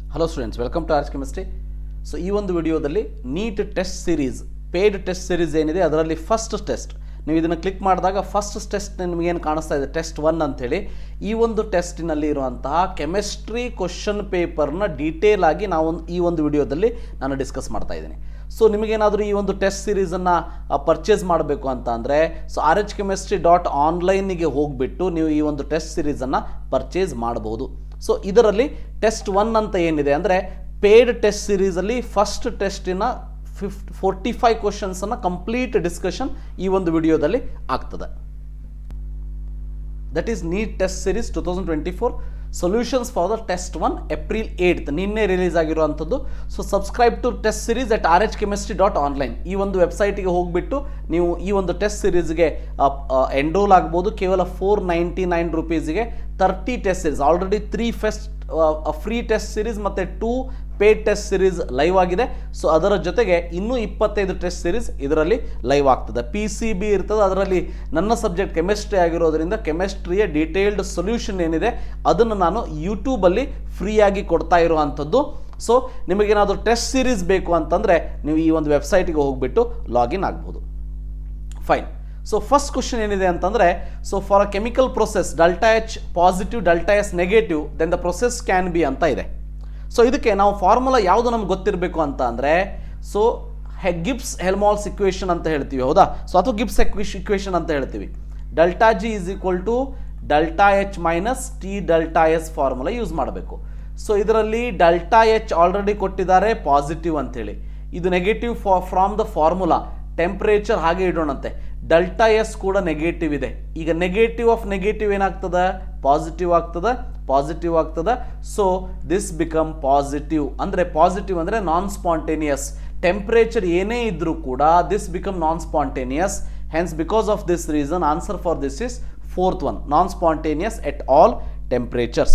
Hello students welcome to R's chemistry so ಈ ಒಂದು ವಿಡಿಯೋದಲ್ಲಿ NEET test series paid test series ಏನಿದೆ ಅದರಲ್ಲಿ ಫಸ್ಟ್ ಟೆಸ್ಟ್ ನೀವು ಇದನ್ನು ಕ್ಲಿಕ್ ಮಾಡಿದಾಗ ಫಸ್ಟ್ ಟೆಸ್ಟ್ ನಿಮಗೇನು ಕಾಣಿಸ್ತಾ ಇದೆ ಟೆಸ್ಟ್ ಒನ್ ಅಂಥೇಳಿ ಈ ಒಂದು ಟೆಸ್ಟಿನಲ್ಲಿ ಇರುವಂತಹ ಕೆಮಿಸ್ಟ್ರಿ ಕ್ವಶನ್ ಪೇಪರ್ನ ಡೀಟೇಲ್ ಆಗಿ ನಾವು ಈ ಒಂದು ವಿಡಿಯೋದಲ್ಲಿ ನಾನು ಡಿಸ್ಕಸ್ ಮಾಡ್ತಾ ಇದ್ದೀನಿ ಸೊ ನಿಮಗೇನಾದರೂ ಈ ಒಂದು ಟೆಸ್ಟ್ ಸಿರೀಸನ್ನು ಪರ್ಚೇಸ್ ಮಾಡಬೇಕು ಅಂತ ಅಂದರೆ so R H chemistry dot ಆನ್ಲೈನಿಗೆ ಹೋಗಿಬಿಟ್ಟು ನೀವು ಈ ಒಂದು ಟೆಸ್ಟ್ ಸಿರೀಸನ್ನು ಪರ್ಚೇಸ್ ಮಾಡಬಹುದು ಸೊ ಇದರಲ್ಲಿ ಟೆಸ್ಟ್ ಒನ್ ಅಂತ ಏನಿದೆ ಅಂದರೆ ಪೇಯ್ಡ್ ಟೆಸ್ಟ್ ಸಿರೀಸಲ್ಲಿ ಫಸ್ಟ್ ಟೆಸ್ಟಿನ ಫಿಫ್ಟ್ ಫೋರ್ಟಿ ಫೈವ್ ಕ್ವಶನ್ಸನ್ನು ಕಂಪ್ಲೀಟ್ ಡಿಸ್ಕಷನ್ ಈ ಒಂದು ವಿಡಿಯೋದಲ್ಲಿ ಆಗ್ತದೆ that is NEET test series two thousand twenty four solutions for the test one April eight ನಿನ್ನೆ ರಿಲೀಸ್ ಆಗಿರುವಂಥದ್ದು so subscribe to test series at R H chemistry dot online ಈ ಒಂದು ವೆಬ್ಸೈಟಿಗೆ ಹೋಗಿಬಿಟ್ಟು ನೀವು ಈ ಒಂದು ಟೆಸ್ಟ್ ಸಿರೀಸ್ಗೆ ಎನ್ರೋಲ್ ಆಗ್ಬೋದು ಕೇವಲ ಫೋರ್ ನೈಂಟಿ ನೈನ್ ರುಪೀಸ್ಗೆ thirty test series already three fest free test series ಮತ್ತು two paid test series live ಆಗಿದೆ ಸೊ ಅದರ ಜೊತೆಗೆ ಇನ್ನೂ ಇಪ್ಪತ್ತೈದು ಟೆಸ್ಟ್ ಸಿರೀಸ್ ಇದರಲ್ಲಿ ಲೈವ್ ಆಗ್ತದೆ ಪಿ ಸಿ ಬಿ ಇರ್ತದೆ ಅದರಲ್ಲಿ ನನ್ನ ಸಬ್ಜೆಕ್ಟ್ ಕೆಮಿಸ್ಟ್ರಿ ಆಗಿರೋದ್ರಿಂದ ಕೆಮಿಸ್ಟ್ರಿಯ ಡೀಟೇಲ್ಡ್ ಸೊಲ್ಯೂಷನ್ ಏನಿದೆ ಅದನ್ನು ನಾನು ಯೂಟ್ಯೂಬಲ್ಲಿ ಫ್ರೀಯಾಗಿ ಕೊಡ್ತಾ ಇರುವಂಥದ್ದು ಸೊ ನಿಮಗೇನಾದರೂ ಟೆಸ್ಟ್ ಸಿರೀಸ್ ಬೇಕು ಅಂತಂದರೆ ನೀವು ಈ ಒಂದು ವೆಬ್ಸೈಟಿಗೆ ಹೋಗಿಬಿಟ್ಟು ಲಾಗಿನ್ ಆಗ್ಬೋದು ಫೈನ್ ಸೊ ಫಸ್ಟ್ ಕ್ವಶನ್ ಏನಿದೆ ಅಂತಂದರೆ so for a chemical process delta H positive delta S negative then the process can be ಅಂತ ಇದೆ ಸೊ ಇದಕ್ಕೆ ನಾವು ಫಾರ್ಮುಲಾ ಯಾವುದು ನಮ್ಗೆ ಗೊತ್ತಿರಬೇಕು ಅಂತ ಅಂದರೆ ಸೊ ಗಿಬ್ಸ್ ಹೆಲ್ಮಾಲ್ಸ್ ಇಕ್ವೇಷನ್ ಅಂತ ಹೇಳ್ತೀವಿ ಹೌದಾ ಸೊ ಅಥವಾ ಗಿಬ್ಸ್ ಇಕ್ವೇಷನ್ ಅಂತ ಹೇಳ್ತೀವಿ delta G is equal to delta H minus T delta S formula use ಮಾಡಬೇಕು ಸೊ ಇದರಲ್ಲಿ ಡಲ್ಟಾ ಎಚ್ ಆಲ್ರೆಡಿ ಕೊಟ್ಟಿದ್ದಾರೆ ಪಾಸಿಟಿವ್ ಅಂತೇಳಿ ಇದು ನೆಗೆಟಿವ್ ಫಾ ಫ್ರಾಮ್ ದ ಫಾರ್ಮುಲಾ ಟೆಂಪ್ರೇಚರ್ ಹಾಗೆ ಇಡೋಣಂತೆ ಡಲ್ಟಾ ಎಸ್ ಕೂಡ ನೆಗೆಟಿವ್ ಇದೆ ಈಗ ನೆಗೆಟಿವ್ ಆಫ್ ನೆಗೆಟಿವ್ ಏನಾಗ್ತದೆ ಪಾಸಿಟಿವ್ ಆಗ್ತದೆ ಪಾಸಿಟಿವ್ ಆಗ್ತದೆ ಸೊ ದಿಸ್ ಬಿಕಮ್ ಪಾಸಿಟಿವ್ ಅಂದರೆ ಪಾಸಿಟಿವ್ ಅಂದರೆ ನಾನ್ ಸ್ಪಾಂಟೇನಿಯಸ್ ಟೆಂಪ್ರೇಚರ್ ಏನೇ ಇದ್ರೂ ಕೂಡ this become non spontaneous hence because of this reason answer for this is fourth one non spontaneous at all temperatures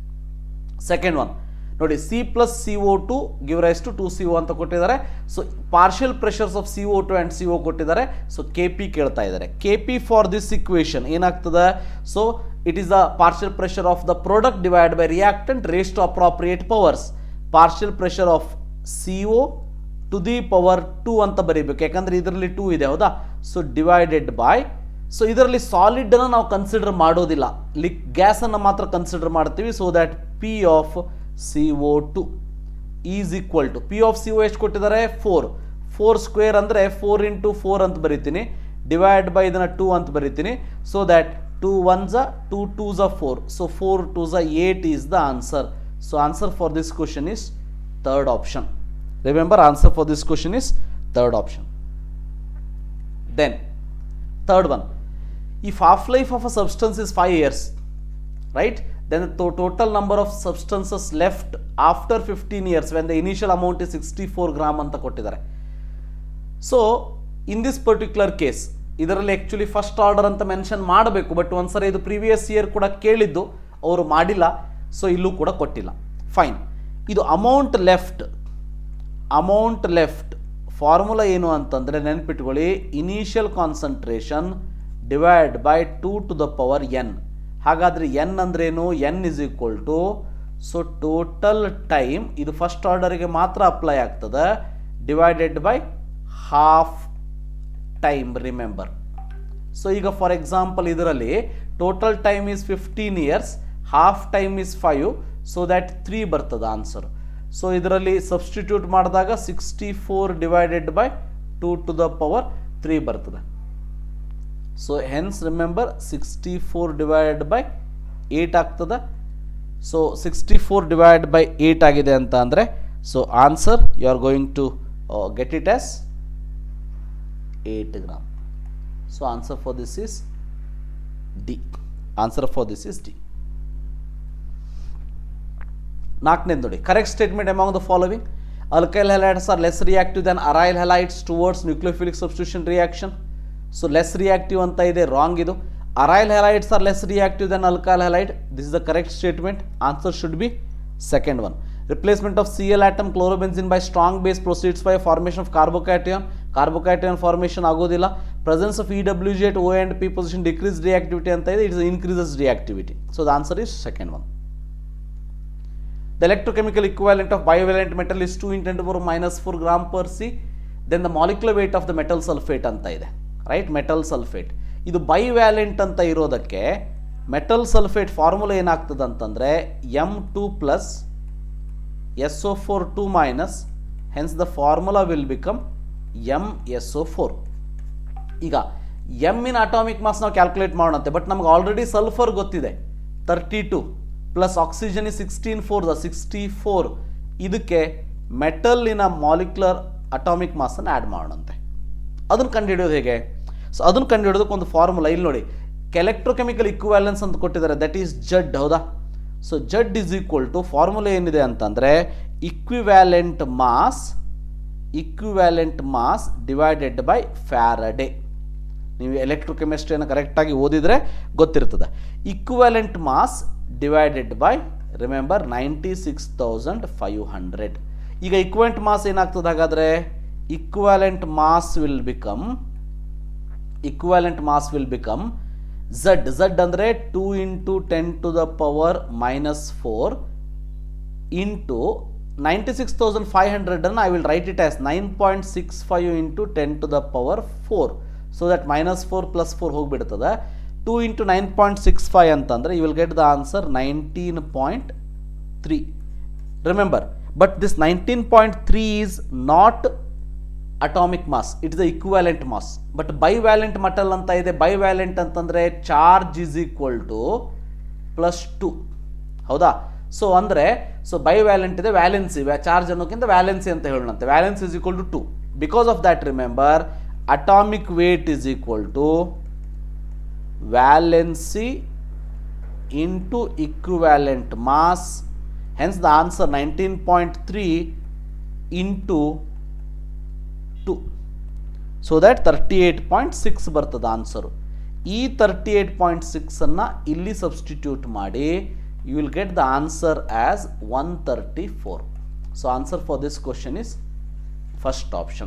second one ನೋಡಿ C plus C O two give rise to two C O ಅಂತ ಕೊಟ್ಟಿದ್ದಾರೆ so partial pressures of C O two and C O ಕೊಟ್ಟಿದ್ದಾರೆ so K P ಕೇಳ್ತಾ ಇದ್ದಾರೆ K P for this equation ಏನಾಗ್ತದೆ so it is the partial pressure of the product divide by reactant raise to appropriate powers partial pressure of C O two the power two ಅಂತ ಬರೀಬೇಕು ಯಾಕಂದರೆ ಇದರಲ್ಲಿ two ಇದೆ ಹೌದಾ so divided by so ಇದರಲ್ಲಿ ಸಾಲಿಡನ್ನು ನಾವು consider ಮಾಡೋದಿಲ್ಲ ಲಿಕ್ ಗ್ಯಾಸನ್ನು ಮಾತ್ರ ಕನ್ಸಿಡರ್ ಮಾಡ್ತೀವಿ so that P of C O two is equal to P of C O ಎಷ್ಟು ಕೊಟ್ಟಿದ್ದಾರೆ ಫೋರ್ ಫೋರ್ ಸ್ಕ್ವೇರ್ ಅಂದರೆ ಫೋರ್ ಇಂಟು ಫೋರ್ ಅಂತ ಬರಿತೀನಿ ಡಿವೈಡ್ ಬೈ ಇದನ್ನು ಟೂ ಅಂತ ಬರಿತೀನಿ ಸೊ ದ್ಯಾಟ್ ಟೂ ಒನ್ ಝ ಟೂ ಟೂ ಝ ಫೋರ್ ಸೊ ಫೋರ್ ಟೂ ಝ eight is the answer so answer for this question is third option remember answer for this question is third option then third one if half life of a substance is 5 years right then the to- total number of substances left after 15 years when the initial amount is 64 gram ಅಂತ ಕೊಟ್ಟಿದ್ದಾರೆ so in this particular case ಇದರಲ್ಲಿ actually first order ಅಂತ mention ಮಾಡಬೇಕು but ಒಂದ್ಸರಿ ಇದು previous year ಕೂಡ ಕೇಳಿದ್ದು ಅವರು ಮಾಡಿಲ್ಲ ಸೊ ಇಲ್ಲೂ ಕೂಡ ಕೊಟ್ಟಿಲ್ಲ ಫೈನ್ ಇದು amount left amount left formula ಏನು ಅಂತಂದರೆ ನೆನ್ಪಿಟ್ಕೊಳ್ಳಿ initial concentration divide by two to the power N ಹಾಗಾದರೆ ಎನ್ ಅಂದ್ರೇನು N is equal to so total time ಇದು ಫಸ್ಟ್ ಆರ್ಡರ್ಗೆ ಮಾತ್ರ ಅಪ್ಲೈ ಆಗ್ತದೆ divided by half time remember so ಈಗ ಫಾರ್ ಎಕ್ಸಾಂಪಲ್ ಇದರಲ್ಲಿ total time is fifteen years half time is five so that three ಬರ್ತದೆ answer so ಇದರಲ್ಲಿ substitute ಮಾಡಿದಾಗ sixty four divided by two to the power three ಬರ್ತದೆ so hence remember sixty four divide by eight ಆಗ್ತದೆ so sixty four divide by eight ಆಗಿದೆ ಅಂತ ಅಂದರೆ so answer you are going to get it as eight gram so answer for this is D answer for this is D ನಾಲ್ಕನೇದು ನೋಡಿ correct statement among the following alkyl halides are less reactive then aryl halides towards nucleophilic substitution reaction so less reactive ಅಂತ ಇದೆ wrong ಇದು aryl halides are less reactive then alkyl halide this is the correct statement answer should be second one replacement of C L atom chlorobenzene by strong base proceeds by formation of carbocation carbocation formation ಆಗೋದಿಲ್ಲ presence of E W G O and P position decrease reactivity ಅಂತ ಇದೆ it's increases reactivity so the answer is second one the electrochemical equivalent of bivalent metal is 2 into 10 to the power minus 4 gram per c then the molecular weight of the metal sulfate ಅಂತ ಇದೆ right metal sulphate ಇದು ಬೈವ್ಯಾಲೆಂಟ್ ಅಂತ ಇರೋದಕ್ಕೆ metal sulphate formula ಏನಾಗ್ತದೆ ಅಂತಂದರೆ M two plus S O four two minus hence the formula will become M S O four ಈಗ ಎಮ್ಮಿನ atomic mass ನಾವು ಕ್ಯಾಲ್ಕುಲೇಟ್ ಮಾಡೋಣಂತೆ ಬಟ್ ನಮ್ಗೆ ಆಲ್ರೆಡಿ ಸಲ್ಫರ್ ಗೊತ್ತಿದೆ thirty two plus oxygen is sixteen four the sixty four ಇದಕ್ಕೆ ಮೆಟಲ್ಲಿನ molecular atomic ಮಾಸನ್ನು add ಮಾಡೋಣಂತೆ ಅದನ್ನು ಕಂಡುಹಿಡಿಯೋದು ಹೇಗೆ ಸೊ ಅದನ್ನು ಕಂಡುಹಿಡಿಯೋದಕ್ಕೆ ಒಂದು ಫಾರ್ಮುಲಾ ಇಲ್ಲಿ ನೋಡಿ ಎಲೆಕ್ಟ್ರೋಕೆಮಿಕಲ್ ಇಕ್ವಾಲೆನ್ಸ್ ಅಂತ ಕೊಟ್ಟಿದ್ದಾರೆ ದಟ್ ಈಸ್ ಜಡ್ ಹೌದಾ so Z is equal to formula ಏನಿದೆ ಅಂತಂದರೆ equivalent mass equivalent mass divided by Faraday ನೀವು ಎಲೆಕ್ಟ್ರೋಕೆಮಿಸ್ಟ್ರಿಯನ್ನು ಕರೆಕ್ಟಾಗಿ ಓದಿದರೆ ಗೊತ್ತಿರ್ತದೆ equivalent mass divided by remember ninety six thousand five hundred ಈಗ ಇಕ್ವೆಂಟ್ ಮಾಸ್ ಏನಾಗ್ತದೆ ಹಾಗಾದರೆ equivalent mass will become equivalent mass will become Z Z ಅಂದರೆ two into ten to the power minus four into ninety six thousand five ಹಂಡ್ರೆಡನ್ನು I will write it as nine point six five into ten to the power four so that minus four plus four ಹೋಗಿಬಿಡ್ತದೆ two into nine point six five ಅಂತಂದರೆ you will get the answer nineteen point three remember but this nineteen point three is not atomic mass it is the equivalent mass but bivalent metal ಅಂತ ಇದೆ bivalent ಅಂತಂದರೆ charge is equal to plus two ಹೌದಾ so ಅಂದರೆ so bivalent ಇದೆ valency charge ಅನ್ನೋಕ್ಕಿಂತ valency ಅಂತ ಹೇಳೋಣಂತೆ valency is equal to two because of that remember atomic weight is equal to valency into equivalent mass hence the answer nineteen point three into two so that thirty eight point six ಬರ್ತದೆ answer ಈ thirty eight point ಸಿಕ್ಸನ್ನು ಇಲ್ಲಿ substitute ಮಾಡಿ you will get the answer as one thirty four so answer for this question is first option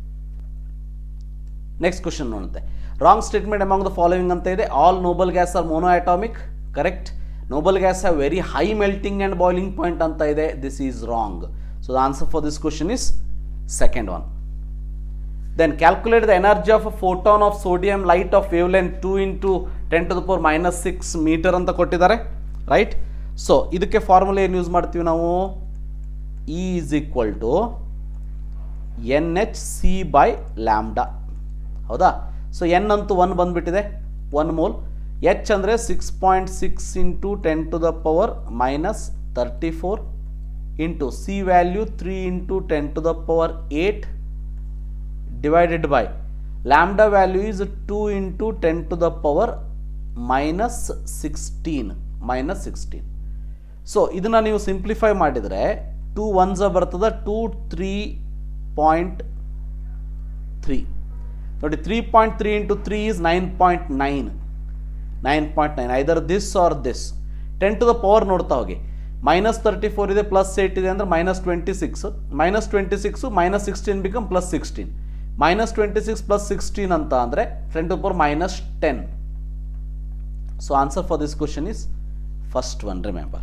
next question ನೋಡುತ್ತೆ wrong statement among the following ಅಂತ ಇದೆ all noble gas are mono atomic correct noble gas have very high melting and boiling point ಅಂತ ಇದೆ this is wrong so the answer for this question is second one then calculate the energy of a photon of sodium light of wavelength 2 into 10 to the power minus 6 metre ಅಂತ ಕೊಟ್ಟಿದ್ದಾರೆ right so ಇದಕ್ಕೆ formula ಏನು use ಮಾಡ್ತೀವಿ ನಾವು E is equal to N H C by lambda ಹೌದಾ so N ಅಂತೂ one ಬಂದುಬಿಟ್ಟಿದೆ one mole H ಅಂದರೆ six point six into ten to the power minus thirty four into C value three into ten to the power eight divided by lambda value is 2 into 10 to the power minus 16 minus 16 so ಇದನ್ನು ನೀವು simplify ಮಾಡಿದರೆ two ones ಬರ್ತದೆ two three point three ನೋಡಿ three point three into three is nine point nine nine point nine either this or this ten to the power ನೋಡ್ತಾ ಹೋಗಿ minus thirty four ಇದೆ plus eight ಇದೆ ಅಂದರೆ minus twenty six minus twenty six minus sixteen become plus sixteen minus twenty six plus sixteen ಅಂತ ಅಂದರೆ ten to power minus ten so answer for this question is first one remember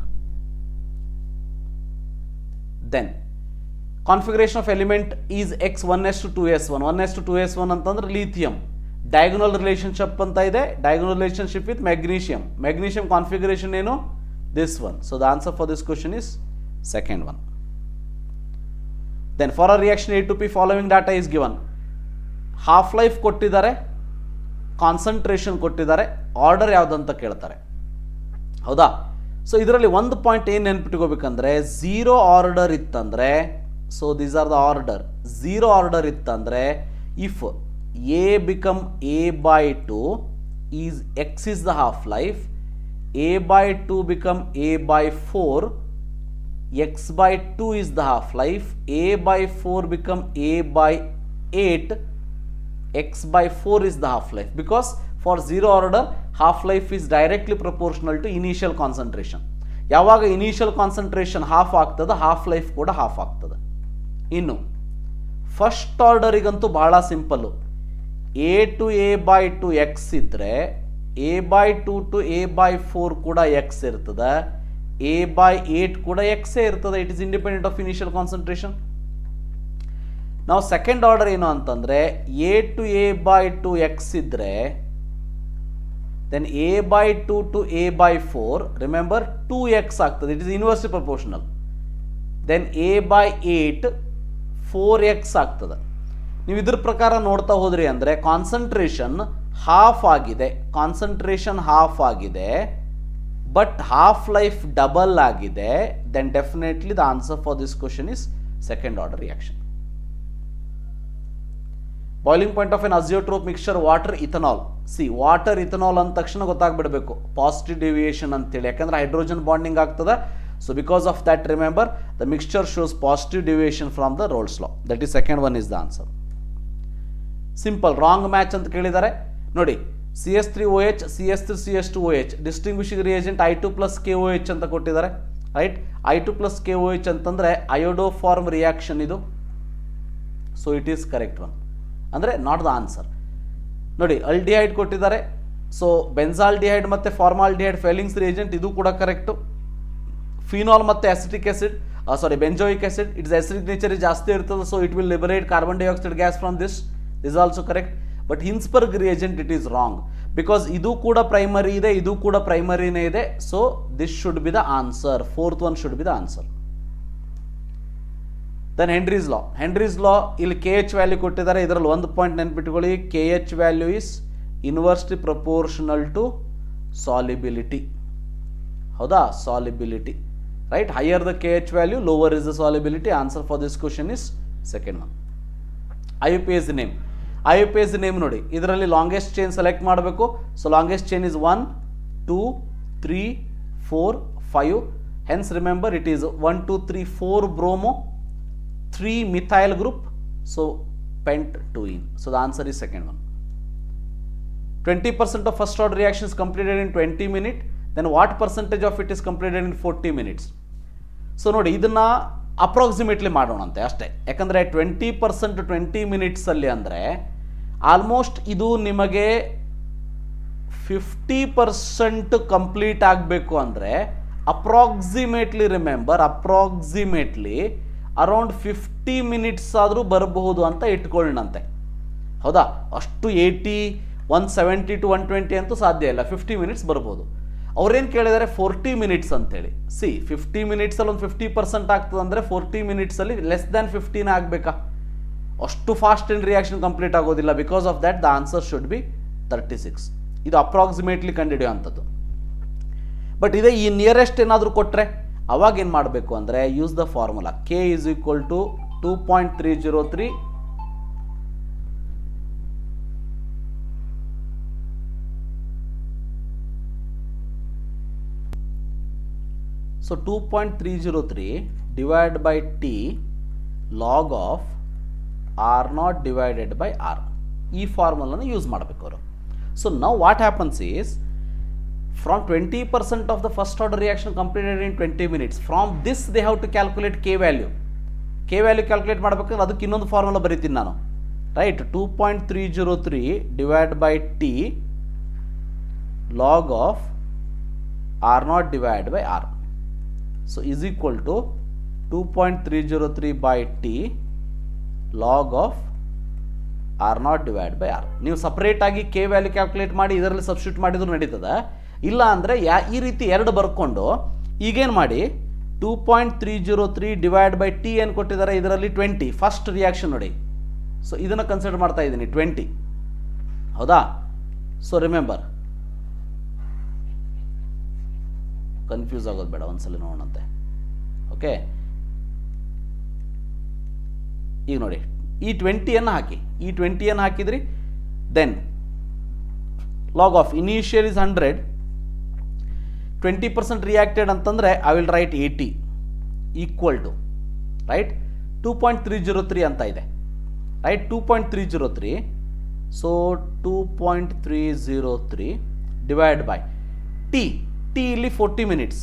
then configuration of element is X one S two two S one one S two two S one ಅಂತಂದ್ರೆ lithium diagonal relationship ಅಂತ ಇದೆ diagonal relationship with magnesium magnesium configuration ಏನು this one so the answer for this question is second one then for a reaction A to P following data is given half life ಕೊಟ್ಟಿದ್ದಾರೆ concentration ಕೊಟ್ಟಿದ್ದಾರೆ order ಯಾವುದಂತ ಕೇಳ್ತಾರೆ ಹೌದಾ so ಇದರಲ್ಲಿ ಒಂದು point ಏನು ನೆನ್ಪಿಟ್ಕೋಬೇಕಂದ್ರೆ ಝೀರೋ ಆರ್ಡರ್ ಇತ್ತಂದರೆ so these are the order zero order ಇತ್ತಂದರೆ if A become A by two is X is the half life A by two become A by four x by 2 is the half life a by 4 become a by 8 x by 4 is the half life because for zero order half life is directly proportional to initial concentration ಯಾವಾಗ initial concentration half ಆಗ್ತದೆ half life ಕೂಡ half ಆಗ್ತದೆ ಇನ್ನು first ಆರ್ಡರಿಗಂತೂ ಬಹಳ simple A to A by two X ಇದ್ದರೆ A by two to A by four ಕೂಡ X ಇರ್ತದೆ ಎ ಬೈ ಏಟ್ ಕೂಡ ಎಕ್ಸೇ ಇರ್ತದೆ it is independent of initial concentration ನಾವು ಸೆಕೆಂಡ್ ಆರ್ಡರ್ ಏನು ಅಂತಂದರೆ A to A by two X ಇದ್ದರೆ then A by two to A by four remember two X ಆಗ್ತದೆ it is inversely proportional then A by eight four X ಆಗ್ತದೆ ನೀವು ಇದ್ರ ಪ್ರಕಾರ ನೋಡ್ತಾ ಹೋದ್ರಿ ಅಂದರೆ ಕಾನ್ಸಂಟ್ರೇಷನ್ ಹಾಫ್ ಆಗಿದೆ ಕಾನ್ಸಂಟ್ರೇಷನ್ ಹಾಫ್ ಆಗಿದೆ ಬಟ್ ಹಾಫ್ ಲೈಫ್ ಡಬಲ್ ಆಗಿದೆ then definitely the answer for this question is second order reaction boiling point of an azeotrope mixture water ethanol see water ethanol ಅಂದ ತಕ್ಷಣ ಗೊತ್ತಾಗ್ಬಿಡಬೇಕು ಪಾಸಿಟಿವ್ ಡಿವಿಯೇಷನ್ ಅಂತೇಳಿ ಯಾಕಂದ್ರೆ hydrogen bonding ಆಗ್ತದೆ so because of that remember the mixture shows positive deviation from the Raoult's law that is second one is the answer simple wrong match ಅಂತ ಕೇಳಿದ್ದಾರೆ ನೋಡಿ C S three O H C S three C S two O H distinguishing reagent I two plus K O H ಅಂತ ಕೊಟ್ಟಿದ್ದಾರೆ right I two plus K O H ಅಂತಂದರೆ iodoform reaction ಇದು so it is correct one ಅಂದರೆ not the answer ನೋಡಿ aldehyde ಕೊಟ್ಟಿದ್ದಾರೆ so benzaldehyde ಮತ್ತು formaldehyde Fehling's reagent ಇದು ಕೂಡ ಕರೆಕ್ಟು ಫಿನಾಲ್ ಮತ್ತು acetic acid sorry benzoic acid it's acidic nature ಜಾಸ್ತಿ ಇರ್ತದೆ so it will liberate carbon dioxide gas from this is also correct but Hinsberg reagent it is wrong because ಇದು ಕೂಡ primary ಇದೆ ಇದು ಕೂಡ ಪ್ರೈಮರಿನೇ ಇದೆ so this should be the answer fourth one should be the answer then Henry's law Henry's law ಇಲ್ಲಿ K H value ಕೊಟ್ಟಿದ್ದಾರೆ ಇದರಲ್ಲಿ ಒಂದು ಪಾಯಿಂಟ್ ನೆನ್ಪಿಟ್ಕೊಳ್ಳಿ K H value is inversely proportional to solubility ಹೌದಾ solubility right higher the K H value lower is the solubility answer for this question is second one I U P S name I U P S name ನೋಡಿ ಇದರಲ್ಲಿ longest chain select ಮಾಡಬೇಕು so longest chain is one two three four five hence remember it is one two three four bromo three methyl group so pent two ene so the answer is second one twenty percent of first order reactions completed in twenty minute then what percentage of it is completed in forty minutes so ನೋಡಿ ಇದನ್ನ approximately ಮಾಡೋಣಂತೆ ಅಷ್ಟೇ ಯಾಕಂದರೆ twenty percent twenty ಮಿನಿಟ್ಸಲ್ಲಿ ಅಂದರೆ almost ಇದು ನಿಮಗೆ fifty percent complete ಆಗಬೇಕು ಅಂದರೆ approximately remember approximately around fifty minutes ಆದರೂ ಬರಬಹುದು ಅಂತ ಇಟ್ಕೊಳ್ಳೋಣಂತೆ ಹೌದಾ ಅಷ್ಟು eighty one seventy two one twenty ಅಂತೂ ಸಾಧ್ಯ ಇಲ್ಲ ಫಿಫ್ಟಿ ಮಿನಿಟ್ಸ್ ಬರ್ಬೋದು ಅವ್ರೇನು ಕೇಳಿದ್ದಾರೆ ಫೋರ್ಟಿ ಮಿನಿಟ್ಸ್ ಅಂತೇಳಿ ಸಿ ಫಿಫ್ಟಿ ಮಿನಿಟ್ಸಲ್ಲಿ ಒಂದು ಫಿಫ್ಟಿ ಪರ್ಸೆಂಟ್ ಆಗ್ತದೆ ಅಂದರೆ ಫೋರ್ಟಿ ಮಿನಿಟ್ಸಲ್ಲಿ ಲೆಸ್ ದ್ಯಾನ್ ಫಿಫ್ಟೀನ್ ಆಗಬೇಕಾ ಅಷ್ಟು ಫಾಸ್ಟ್ ಇನ್ ರಿಯಾಕ್ಷನ್ ಕಂಪ್ಲೀಟ್ ಆಗೋದಿಲ್ಲ because of that the answer should be thirty six ಇದು ಅಪ್ರಾಕ್ಸಿಮೇಟ್ಲಿ ಕಂಡುಹಿಡಿಯುವಂಥದ್ದು ಬಟ್ ಇದೇ ಈ ನಿಯರೆಸ್ಟ್ ಏನಾದರೂ ಕೊಟ್ಟರೆ ಅವಾಗ ಏನು ಮಾಡಬೇಕು ಅಂದರೆ use the formula K is equal to two point three zero three so two point three zero three divide by T log of R naught divided by R ಈ ಫಾರ್ಮುಲನ ಯೂಸ್ ಮಾಡಬೇಕು ಅವರು ಸೊ ನಾವು what happens is from 20% of the first order reaction completed in 20 minutes from this they have to calculate k value k value calculate ಮಾಡಬೇಕಾದ್ರೆ ಅದಕ್ಕೆ ಇನ್ನೊಂದು formula ಬರೀತೀನಿ ನಾನು right two point three zero three divide by T log of R naught divide by R so is equal to two point three zero three by T log of R naught divide by R ನೀವು ಸಪ್ರೇಟಾಗಿ K value calculate ಮಾಡಿ ಇದರಲ್ಲಿ substitute ಮಾಡಿದ್ರು ನಡೀತದೆ ಇಲ್ಲ ಅಂದರೆ ಯಾ ಈ ರೀತಿ ಎರಡು ಬರ್ಕೊಂಡು ಈಗೇನು ಮಾಡಿ two point three zero three divide by T ಏನು ಕೊಟ್ಟಿದ್ದಾರೆ ಇದರಲ್ಲಿ ಟ್ವೆಂಟಿ ಫಸ್ಟ್ ರಿಯಾಕ್ಷನ್ ನೋಡಿ ಸೊ ಇದನ್ನು ಕನ್ಸಿಡರ್ ಮಾಡ್ತಾ ಇದ್ದೀನಿ ಟ್ವೆಂಟಿ ಹೌದಾ ಸೊ ರಿಮೆಂಬರ್ ಕನ್ಫ್ಯೂಸ್ ಆಗೋದು ಬೇಡ ಒಂದ್ಸಲ ನೋಡೋಣಂತೆ ಓಕೆ ಈಗ ನೋಡಿ ಈ ಟ್ವೆಂಟಿಯನ್ನು ಹಾಕಿ ಈ ಟ್ವೆಂಟಿಯನ್ನು ಹಾಕಿದ್ರಿ then log of initial is hundred twenty percent reacted ಅಂತಂದರೆ I will write eighty equal to right two point three zero three ಅಂತ ಇದೆ right two point three zero three so two point three zero three divide by T T ಇಲ್ಲಿ forty minutes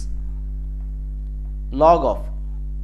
log of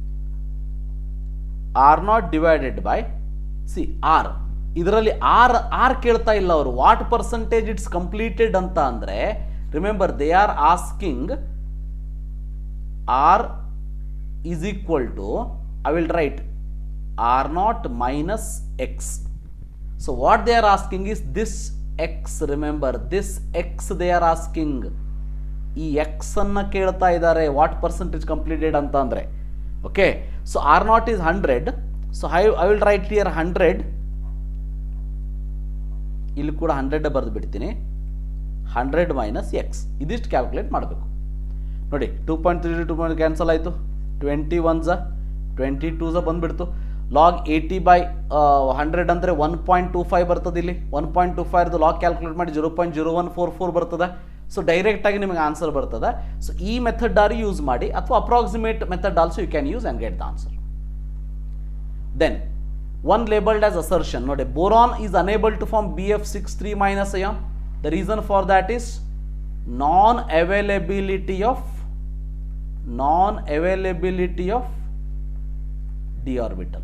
R naught divided by C R ಇದರಲ್ಲಿ R R ಕೇಳ್ತಾ ಇಲ್ಲ ಅವರು what percentage it's completed ಅಂತ ಅಂದರೆ remember they are asking R is equal to I will write R naught minus X. So what they are asking is this X remember this X they are asking ಈ X ಅನ್ನ ಕೇಳ್ತಾ ಇದ್ದಾರೆ what percentage completed ಅಂತ ಅಂದರೆ okay so R naught is hundred so I I will write here hundred ಇಲ್ಲಿ ಕೂಡ hundred ಬರೆದು ಬಿಡ್ತೀನಿ ಹಂಡ್ರೆಡ್ ಮೈನಸ್ ಎಕ್ಸ್ ಇದಿಷ್ಟು ಕ್ಯಾಲ್ಕುಲೇಟ್ ಮಾಡಬೇಕು ನೋಡಿ two point three two point cancel ಆಯಿತು ಟ್ವೆಂಟಿ ಒನ್ ಝ ಟ್ವೆಂಟಿ ಟೂ ಝ ಬಂದುಬಿಡ್ತು ಲಾಗ್ ಏಯ್ಟಿ ಬೈ ಹಂಡ್ರೆಡ್ ಅಂದರೆ ಒನ್ ಪಾಯಿಂಟ್ ಟೂ ಫೈವ್ ಬರ್ತದೆ ಇಲ್ಲಿ ಒನ್ ಪಾಯಿಂಟ್ ಟೂ ಫೈವ್ದು ಲಾಗ್ ಕ್ಯಾಲ್ಕುಲೇಟ್ ಮಾಡಿ zero point zero one four four ಬರ್ತದೆ ಸೊ ಡೈರೆಕ್ಟಾಗಿ ನಿಮಗೆ ಆನ್ಸರ್ ಬರ್ತದೆ ಸೊ ಈ ಮೆಥಡ್ ಆರು ಯೂಸ್ ಮಾಡಿ ಅಥವಾ approximate method also you can use and get the answer then one labelled as assertion ನೋಡಿ boron is unable to form B F six three minus ion the reason for that is non availability of non availability of d orbital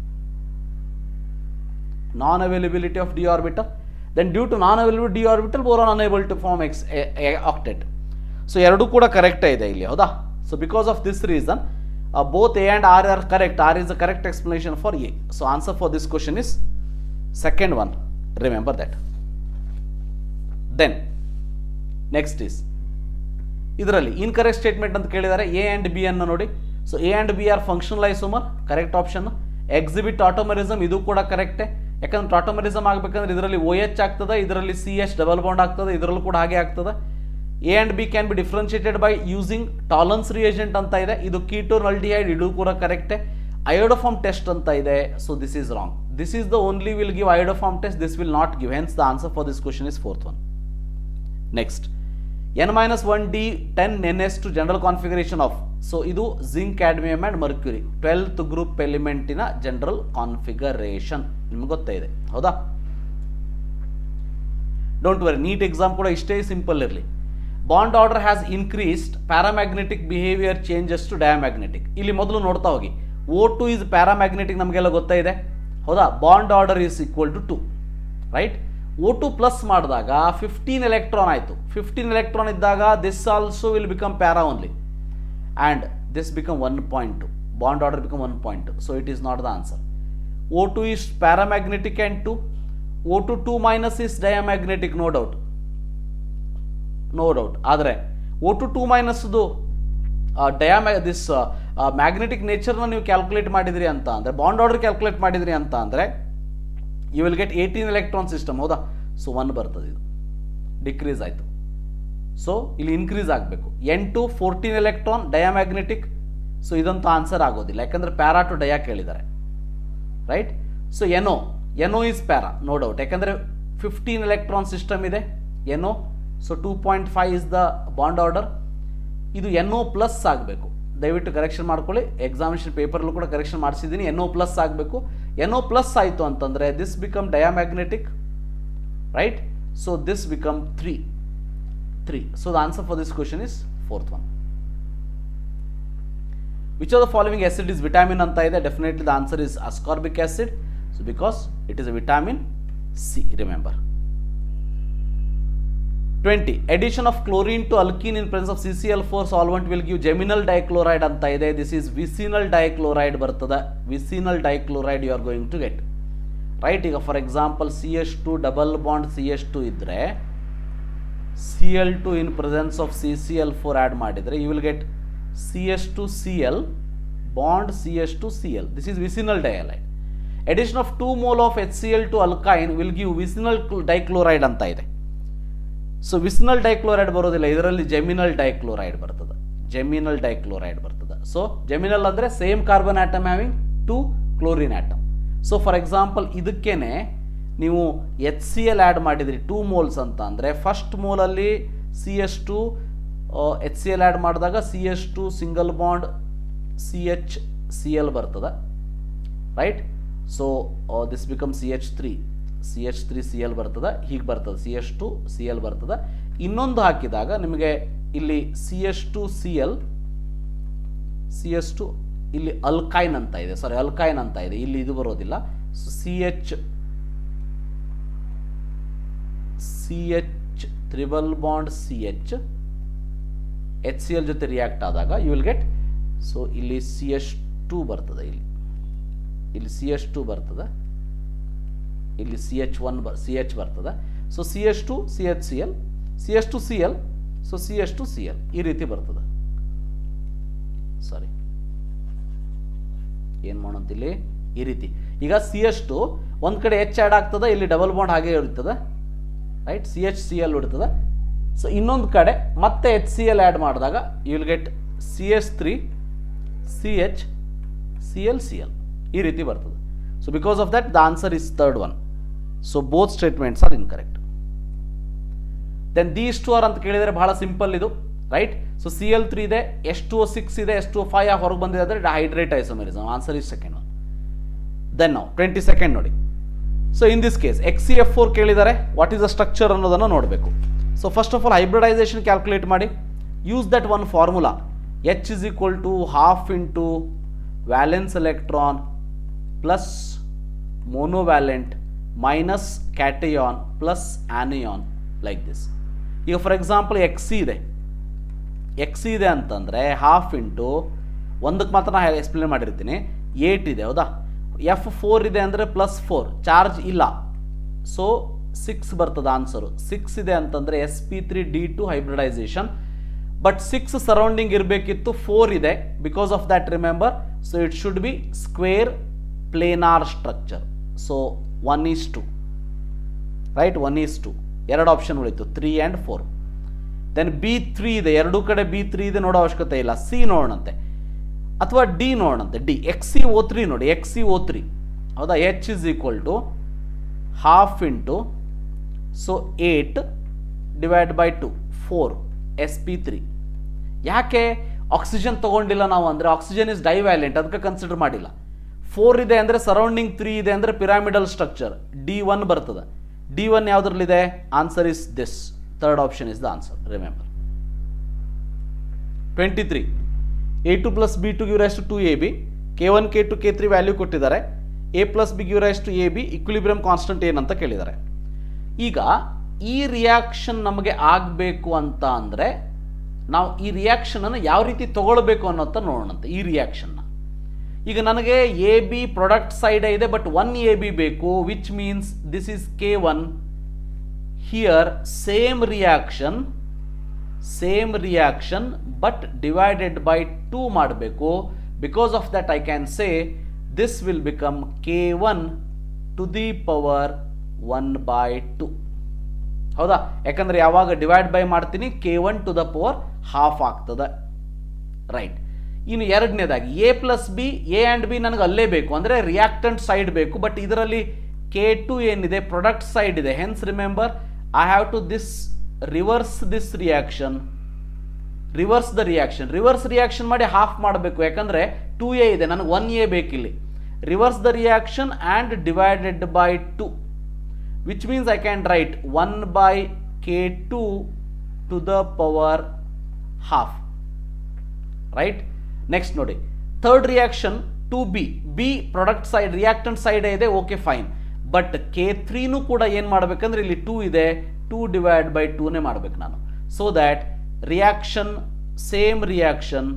non availability of d orbital then due to non availability d orbital boron unable to form x a- a- octet so ಎರಡೂ ಕೂಡ ಕರೆಕ್ಟ್ ಇದೆ ಇಲ್ಲಿ ಹೌದಾ so because of this reason both A and R are correct R is the correct explanation for A so answer for this question is second one remember that then next is ಇದರಲ್ಲಿ incorrect statement ಅಂತ ಕೇಳಿದ್ದಾರೆ A and B ಅನ್ನು ನೋಡಿ so A and B are functional isomer correct option exhibit tautomerism ಇದು ಕೂಡ ಕರೆಕ್ಟೇ ಯಾಕಂದ್ರೆ ಆಟೋಮರಿಸಮ್ ಆಗಬೇಕಂದ್ರೆ ಇದರಲ್ಲಿ ಓ ಎಚ್ ಆಗ್ತದೆ ಇದರಲ್ಲಿ ಸಿ ಎಚ್ ಡಬಲ್ ಬಾಂಡ್ ಆಗ್ತದೆ ಇದರಲ್ಲೂ ಕೂಡ ಹಾಗೆ ಆಗ್ತದೆ A and B can be differentiated by using Tollens reagent ಅಂತ ಇದೆ ಇದು ಕೀಟೋನ್ ಅಲ್ಡಿಹೈಡ್ ಇದು ಕೂಡ ಕರೆಕ್ಟೇ ಅಯೋಡೋಫಾರ್ಮ್ ಟೆಸ್ಟ್ ಅಂತ ಇದೆ so this is wrong this is the only will give iodoform test this will not give hence the answer for this question is fourth one next N minus one D ten N S two general configuration of so ಇದು zinc cadmium and mercury twelfth group ಎಲಿಮೆಂಟಿನ general configuration ನಿಮ್ಗೆ ಗೊತ್ತೇ ಇದೆ ಹೌದಾ don't worry NEET exam ಕೂಡ ಇಷ್ಟೇ simple ಇರಲಿ bond order has increased paramagnetic behaviour changes to diamagnetic ಇಲ್ಲಿ ಮೊದಲು ನೋಡ್ತಾ ಹೋಗಿ ಓ ಟು ಇಸ್ ಪ್ಯಾರಾಮ್ಯಾಗ್ನೆಟಿಕ್ ನಮಗೆಲ್ಲ ಗೊತ್ತಾ ಇದೆ ಹೌದಾ bond order is equal to two right O two plus ಮಾಡಿದಾಗ ಫಿಫ್ಟೀನ್ ಎಲೆಕ್ಟ್ರಾನ್ ಆಯಿತು ಫಿಫ್ಟೀನ್ ಎಲೆಕ್ಟ್ರಾನ್ ಇದ್ದಾಗ this also will become para only and this become one point two bond order become one point two so it is not the answer O two is paramagnetic and two O two two minus is diamagnetic no doubt no doubt ಆದರೆ O two two ಮೈನಸ್ದು ಡಯಾಮ್ಯಾ this magnetic ನೇಚರ್ನ ನೀವು calculate ಮಾಡಿದ್ರಿ ಅಂತ ಅಂದರೆ bond order calculate ಮಾಡಿದ್ರಿ ಅಂತ ಅಂದರೆ you will get eighteen electron system ಹೌದಾ ಸೊ ಒನ್ ಬರ್ತದೆ ಇದು ಡಿಕ್ರೀಸ್ ಆಯಿತು ಸೊ ಇಲ್ಲಿ ಇನ್ಕ್ರೀಸ್ ಆಗಬೇಕು N two fourteen electron diamagnetic so ಇದಂತೂ ಆನ್ಸರ್ ಆಗೋದಿಲ್ಲ ಯಾಕಂದರೆ ಪ್ಯಾರಾ ಟು ಡಯಾ ಕೇಳಿದ್ದಾರೆ right so N O N O is para no doubt ಯಾಕಂದರೆ ಫಿಫ್ಟೀನ್ ಎಲೆಕ್ಟ್ರಾನ್ ಸಿಸ್ಟಮ್ ಇದೆ N O so two point five is the bond order ಇದು ಎನ್ ಒ ಪ್ಲಸ್ ಆಗಬೇಕು ದಯವಿಟ್ಟು ಕರೆಕ್ಷನ್ ಮಾಡ್ಕೊಳ್ಳಿ ಎಕ್ಸಾಮಿನೇಷನ್ ಪೇಪರ್ಲ್ಲೂ ಕೂಡ ಕರೆಕ್ಷನ್ ಮಾಡಿಸಿದ್ದೀನಿ ಎನ್ ಒ ಪ್ಲಸ್ ಆಗಬೇಕು ಎನ್ ಒ ಪ್ಲಸ್ ಆಯಿತು ಅಂತಂದರೆ this become diamagnetic right so this become three three so the answer for this question is fourth one which are the following acid is vitamin ಅಂತ ಇದೆ definitely the answer is ascorbic acid so because it is a vitamin C remember 20 addition of chlorine to alkene in presence of CCl4 solvent will give geminal dichloride ಅಂತ ಇದೆ this is vicinal dichloride ಬರ್ತದೆ vicinal dichloride you are going to get right ಈಗ for example C H two double bond C H two ಇದ್ದರೆ C L two in presence of C C L four add ಮಾಡಿದರೆ you will get C H two C L bond C H two C L this is vicinal dihalide addition of two mole of H C L to alkyne will give vicinal dichloride ಅಂತ ಇದೆ so ವಿಸ್ನಲ್ ಡೈಕ್ಲೋರೈಡ್ ಬರೋದಿಲ್ಲ ಇದರಲ್ಲಿ ಜೆಮಿನಲ್ ಡೈಕ್ಲೋರೈಡ್ ಬರ್ತದೆ ಜೆಮಿನಲ್ ಡೈಕ್ಲೋರೈಡ್ ಬರ್ತದೆ so geminal ಅಂದರೆ same carbon atom having two chlorine atom so for example ಇದಕ್ಕೇನೆ ನೀವು H C L add ಮಾಡಿದ್ರಿ ಟೂ ಮೋಲ್ಸ್ ಅಂತ ಅಂದರೆ ಫಸ್ಟ್ ಮೋಲಲ್ಲಿ C S two H C L add ಮಾಡಿದಾಗ C S two single bond C H C L ಬರ್ತದೆ right so this become C H three C H three C L ಬರ್ತದೆ ಹೀಗೆ ಬರ್ತದೆ C H two C L ಬರ್ತದೆ ಇನ್ನೊಂದು ಹಾಕಿದಾಗ ನಿಮಗೆ ಇಲ್ಲಿ C H two C L C H two ಇಲ್ಲಿ ಅಲ್ಕೈನ್ ಅಂತ ಇದೆ ಸಾರಿ ಅಲ್ಕೈನ್ ಅಂತ ಇದೆ ಇಲ್ಲಿ ಇದು ಬರೋದಿಲ್ಲ C H C H triple bond C H H C L ಜೊತೆ ರಿಯಾಕ್ಟ್ ಆದಾಗ ಯು ವಿಲ್ ಗೆಟ್ ಸೊ ಇಲ್ಲಿ ಸಿ ಎಚ್ ಟೂ ಬರ್ತದೆ ಇಲ್ಲಿ ಇಲ್ಲಿ ಸಿ ಎಚ್ ಟು ಬರ್ತದೆ ಇಲ್ಲಿ ಸಿ ಎಚ್ ಒನ್ ಬ ಸಿ ಎಚ್ ಬರ್ತದೆ so C H two C H C L C H two C L so C H two C L ಈ ರೀತಿ ಬರ್ತದೆ ಸಾರಿ ಏನು ಮಾಡೋಂತಿಲ್ಲಿ ಈ ರೀತಿ ಈಗ ಸಿ ಎಚ್ ಟು ಒಂದು ಕಡೆ ಎಚ್ ಆ್ಯಡ್ ಆಗ್ತದೆ ಇಲ್ಲಿ ಡಬಲ್ ಬಾಂಡ್ ಹಾಗೆ ಇರ್ತದೆ right C H C L ಇರ್ತದೆ ಸೊ ಇನ್ನೊಂದು ಕಡೆ ಮತ್ತೆ ಎಚ್ ಸಿ ಎಲ್ ಆ್ಯಡ್ ಮಾಡಿದಾಗ you will get C H three C H C L C L ಈ ರೀತಿ ಬರ್ತದೆ so because of that the answer is third one so both statements are incorrect then these two are ಅಂತ ಕೇಳಿದರೆ ಬಹಳ simple ಇದು right so C L three ಇದೆ S two six ಇದೆ S two five ಹೊರಗೆ ಬಂದಿದೆ ಅಂದರೆ hydrate isomerism answer is second one then ನಾವು ಟ್ವೆಂಟಿ ಸೆಕೆಂಡ್ ನೋಡಿ so in this case X C F four ಕೇಳಿದ್ದಾರೆ ವಾಟ್ ಈಸ್ ದ ಸ್ಟ್ರಕ್ಚರ್ ಅನ್ನೋದನ್ನು ನೋಡಬೇಕು so first of all hybridisation calculate ಮಾಡಿ use that one formula H is equal to half into valence electron plus monovalent minus cation plus anion like this ಈಗ for example X C ಇದೆ X C ಇದೆ ಅಂತಂದರೆ half into ಒಂದಕ್ಕೆ ಮಾತ್ರ ನಾನು explain ಮಾಡಿರ್ತೀನಿ eight ಇದೆ ಹೌದಾ ಎಫ್ ಫೋರ್ ಇದೆ ಅಂದರೆ ಪ್ಲಸ್ ಫೋರ್ ಚಾರ್ಜ್ ಇಲ್ಲ ಸೊ ಸಿಕ್ಸ್ ಬರ್ತದೆ ಆನ್ಸರು ಸಿಕ್ಸ್ ಇದೆ ಅಂತಂದರೆ S P three D two hybridisation but six surrounding ಇರಬೇಕಿತ್ತು ಫೋರ್ ಇದೆ because of that remember so it should be square planar structure so one is two right one is two ಎರಡು option ಉಳಿತು three and four then B three ಇದೆ ಎರಡೂ ಕಡೆ B three ಇದೆ ನೋಡೋ ಅವಶ್ಯಕತೆ ಇಲ್ಲ ಸಿ ನೋಡೋಣಂತೆ ಅಥವಾ ಡಿ ನೋಡೋಣಂತೆ D X C O three ನೋಡಿ ಎಕ್ಸ್ ಸಿ ಓ ತ್ರೀ ಹೌದಾ H is equal to half into so eight divide by two four S P three ಯಾಕೆ ಆಕ್ಸಿಜನ್ ತೊಗೊಂಡಿಲ್ಲ ನಾವು ಅಂದರೆ ಆಕ್ಸಿಜನ್ ಇಸ್ ಡೈವ್ಯಾಲೆಂಟ್ ಅದಕ್ಕೆ ಕನ್ಸಿಡರ್ ಮಾಡಿಲ್ಲ ಫೋರ್ ಇದೆ ಅಂದರೆ ಸರೌಂಡಿಂಗ್ ತ್ರೀ ಇದೆ ಅಂದರೆ ಪಿರಾಮಿಡಲ್ ಸ್ಟ್ರಕ್ಚರ್ ಡಿ ಒನ್ ಬರ್ತದೆ ಡಿ ಒನ್ ಯಾವುದ್ರಲ್ಲಿದೆ answer is this third option is the answer remember twenty three A two plus B two give rise to to A B K one K two K three value ಕೊಟ್ಟಿದ್ದಾರೆ A plus B give rise to A B equilibrium constant ಏನಂತ ಕೇಳಿದ್ದಾರೆ ಈಗ ಈ reaction ನಮಗೆ ಆಗಬೇಕು ಅಂತ ಅಂದರೆ ನಾವು ಈ ರಿಯಾಕ್ಷನನ್ನು ಯಾವ ರೀತಿ ತಗೊಳ್ಬೇಕು ಅನ್ನೋಂಥ ನೋಡೋಣಂತೆ ಈ ರಿಯಾಕ್ಷನ್ನ ಈಗ ನನಗೆ ಎ ಬಿ ಪ್ರಾಡಕ್ಟ್ ಸೈಡೇ ಇದೆ ಬಟ್ ಒನ್ ಎ ಬಿ ಬೇಕು which means this is K one here same reaction same reaction but divided by two ಮಾಡಬೇಕು because of that I can say this will become K one to the power one by two ಹೌದಾ ಯಾಕಂದ್ರೆ ಯಾವಾಗ divide by ಮಾಡ್ತೀನಿ K one to the power half ಆಗ್ತದೆ right ಇನ್ನು ಎರಡನೇದಾಗಿ A plus B A and B ನನಗೆ ಅಲ್ಲೇ ಬೇಕು ಅಂದರೆ ರಿಯಾಕ್ಟೆಂಟ್ ಸೈಡ್ ಬೇಕು ಬಟ್ ಇದರಲ್ಲಿ ಕೆ ಟು ಏನಿದೆ ಪ್ರೊಡಕ್ಟ್ ಸೈಡ್ ಇದೆ hence remember I have to this reverse this reaction reverse the reaction reverse reaction ಮಾಡಿ ಹಾಫ್ ಮಾಡಬೇಕು ಯಾಕಂದರೆ ಟೂ ಎ ಇದೆ ನನಗೆ ಒನ್ ಎ ಬೇಕಿಲ್ಲಿ reverse the reaction and divided by two which means I can write one by K two to the power half right next ನೋಡಿ third reaction two B B product side reactant side ಇದೆ okay fine but K ತ್ರೀನೂ ಕೂಡ ಏನು ಮಾಡಬೇಕಂದ್ರೆ ಇಲ್ಲಿ two ಇದೆ two divide by ಟೂನೇ ಮಾಡ್ಬೇಕು ನಾನು so that reaction same reaction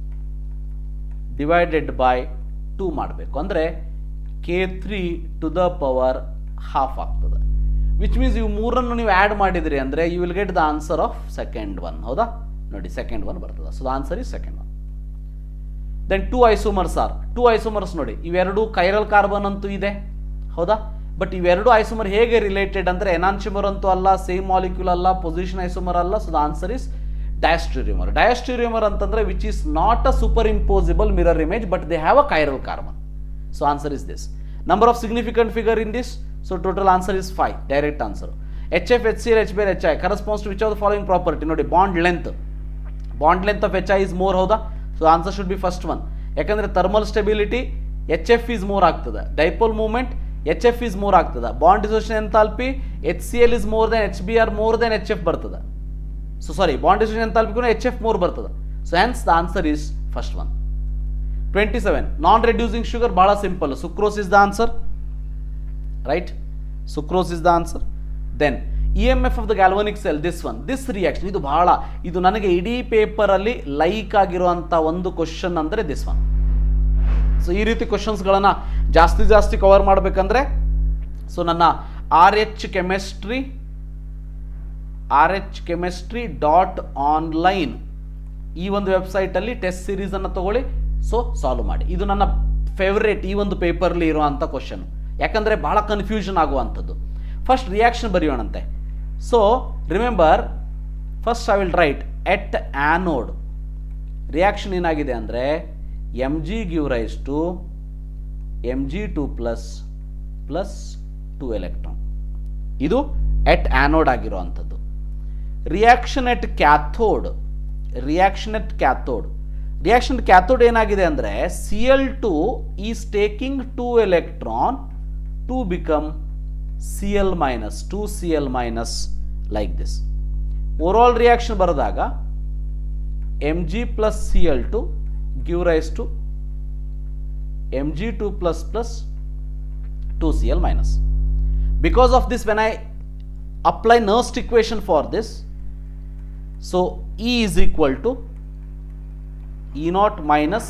divided by two ಮಾಡಬೇಕು ಅಂದರೆ K three to the power half ಆಗ್ತದೆ ವಿಚ್ ಮೀನ್ಸ್ ಇವು ಮೂರನ್ನು ನೀವು ಆ್ಯಡ್ ಮಾಡಿದ್ರಿ ಅಂದರೆ you will get the answer of second one ಹೌದಾ ನೋಡಿ ಸೆಕೆಂಡ್ ಒನ್ ಬರ್ತದೆ so the answer is second one then two isomers are two isomers ನೋಡಿ ಇವೆರಡು ಕೈರಲ್ ಕಾರ್ಬನ್ ಅಂತೂ ಇದೆ ಹೌದಾ ಬಟ್ ಇವೆರಡು ಐಸೋಮರ್ ಹೇಗೆ ರಿಲೇಟೆಡ್ ಅಂದರೆ ಎನಾನ್ಶಿಮರ್ ಅಂತೂ ಅಲ್ಲ ಸೇಮ್ ಮಾಲಿಕ್ಯೂಲ್ ಅಲ್ಲ ಪೊಸಿಷನ್ ಐಸೋಮರ್ ಅಲ್ಲ so the answer is diastereomer diastereomer ಅಂತಂದರೆ which is not a super impossible mirror image but they have a chiral carbon so answer is this number of significant figure in this so total answer is five direct answer H F H C H bear H I corresponds to which of the following property ನೋಡಿ bond length bond length of H I is more ಹೌದಾ so answer should be first one ಯಾಕಂದರೆ thermal stability H F is more ಆಗ್ತದೆ dipole movement H F is more ಆಗ್ತದೆ bond dissociation enthalpy H C L is more than H B R more than H F ಬರ್ತದೆ so sorry bond dissociation enthalpy H F more ಬರ್ತದೆ so hence the answer is first one twenty seven non reducing sugar ಭಾಳ simple sucrose is the answer right sucrose is the answer then E M F of the galvanic cell this one this reaction ಇದು ಬಹಳ ಇದು ನನಗೆ ಇಡೀ ಪೇಪರಲ್ಲಿ like ಆಗಿರುವಂಥ ಒಂದು question ಅಂದರೆ ದಿಸ್ ಒನ್ ಸೊ ಈ ರೀತಿ ಕ್ವಶನ್ಸ್ಗಳನ್ನು ಜಾಸ್ತಿ ಜಾಸ್ತಿ ಕವರ್ ಮಾಡಬೇಕಂದ್ರೆ ಸೊ ನನ್ನ R H chemistry R H chemistry dot online ಈ ಒಂದು ವೆಬ್ಸೈಟಲ್ಲಿ ಟೆಸ್ಟ್ ಸೀರೀಸನ್ನು ತಗೊಳ್ಳಿ ಸೊ ಸಾಲ್ವ್ ಮಾಡಿ ಇದು ನನ್ನ ಫೇವ್ರೇಟ್ ಈ ಒಂದು ಪೇಪರ್ಲಿ ಇರುವಂಥ ಕ್ವಶನ್ ಯಾಕಂದರೆ ಬಹಳ ಕನ್ಫ್ಯೂಷನ್ ಆಗುವಂಥದ್ದು ಫಸ್ಟ್ ರಿಯಾಕ್ಷನ್ ಬರೆಯೋಣಂತೆ so remember first I will write at anode reaction ಏನಾಗಿದೆ ಅಂದರೆ M G give rise to M G two plus plus two electron ಇದು ಎಟ್ ಆ್ಯನೋಡ್ ಆಗಿರುವಂಥದ್ದು reaction at cathode reaction at cathode reaction cathode ಏನಾಗಿದೆ ಅಂದರೆ C L two is taking two electron to become C L minus two C L minus like this overall reaction ಬರೆದಾಗ M G plus C L to give rise to M G two plus plus two C L minus because of this when I apply Nernst equation for this so E is equal to E naught minus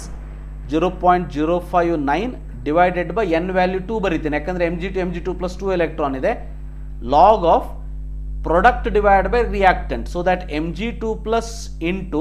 0.059 divided by n value 2 ಬರೀತೀನಿ ಯಾಕಂದರೆ M G two M G two plus two electron ಇದೆ log of product divide by reactant so that M G two plus into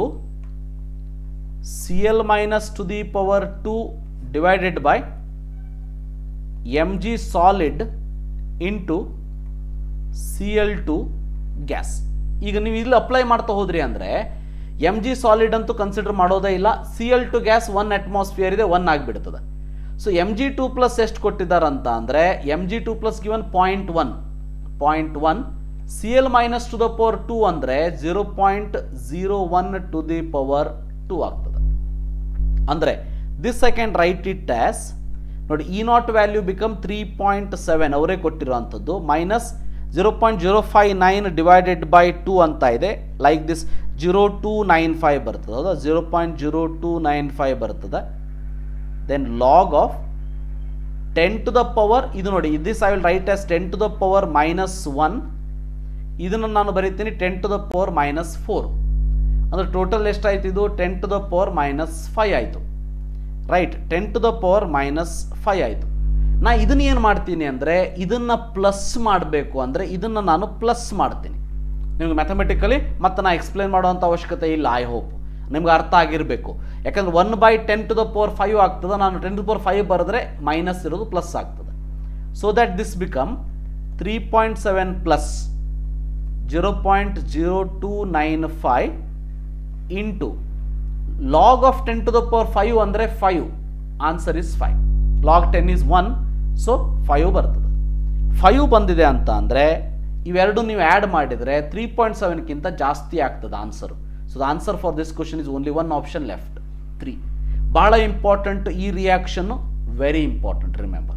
C L minus to the power two divided by M G solid into C L two gas ಈಗ ನೀವು ಇಲ್ಲಿ apply ಮಾಡ್ತಾ ಹೋದ್ರಿ ಅಂದರೆ M G solid ಅಂತೂ consider ಮಾಡೋದೇ ಇಲ್ಲ C L two gas one atmosphere ಇದೆ ಒನ್ ಆಗಿಬಿಡ್ತದೆ so M G two plus ಎಷ್ಟು ಕೊಟ್ಟಿದ್ದಾರಂತ ಅಂದರೆ M G two plus given point one point one C L minus to the power two ಅಂದರೆ zero point zero one to the power two ಆಗ್ತದೆ ಅಂದರೆ this I can write it as ನೋಡಿ E naught value become three point seven ಅವರೇ ಕೊಟ್ಟಿರೋವಂಥದ್ದು minus zero point zero five nine divided by two ಅಂತ ಇದೆ like this zero two nine five ಬರ್ತದೆ ಹೌದಾ zero point zero two nine five ಬರ್ತದೆ then log of ten to the power ಇದು ನೋಡಿ this I will write as ten to the power minus one ಇದನ್ನು ನಾನು ಬರೀತೀನಿ ten to the power minus four ಅಂದರೆ total ಎಷ್ಟಾಯ್ತು ಇದು ten to the power minus five ಆಯಿತು right ten to the power minus five ಆಯಿತು ನಾ ಇದನ್ನ ಏನು ಮಾಡ್ತೀನಿ ಅಂದರೆ ಇದನ್ನು ಪ್ಲಸ್ ಮಾಡಬೇಕು ಅಂದರೆ ಇದನ್ನು ನಾನು ಪ್ಲಸ್ ಮಾಡ್ತೀನಿ ನಿಮ್ಗೆ ಮ್ಯಾಥಮೆಟಿಕಲಿ ಮತ್ತೆ ನಾ ಎಕ್ಸ್ಪ್ಲೇನ್ ಮಾಡುವಂಥ ಅವಶ್ಯಕತೆ ಇಲ್ಲ ಐ ಹೋಪ್ ನಿಮ್ಗೆ ಅರ್ಥ ಆಗಿರಬೇಕು ಯಾಕಂದ್ರೆ one by ten to the power five ಆಗ್ತದೆ ನಾನು ಟೆನ್ ಟು ಪವರ್ ಫೈವ್ ಬರೆದ್ರೆ ಮೈನಸ್ ಇರೋದು ಪ್ಲಸ್ ಆಗ್ತದೆ so that this become three point seven plus zero point zero two nine five into log of ten to the power five ಅಂದರೆ five answer is five log ten is one so five ಬರ್ತದೆ five ಬಂದಿದೆ ಅಂತ ಅಂದರೆ ಇವೆರಡು ನೀವು add ಮಾಡಿದರೆ three point ಸೆವೆನ್ಗಿಂತ ಜಾಸ್ತಿ ಆಗ್ತದೆ answer so the answer for this question is only one option left three ಭಾಳ ಇಂಪಾರ್ಟೆಂಟ್ ಈ ರಿಯಾಕ್ಷನ್ನು very important remember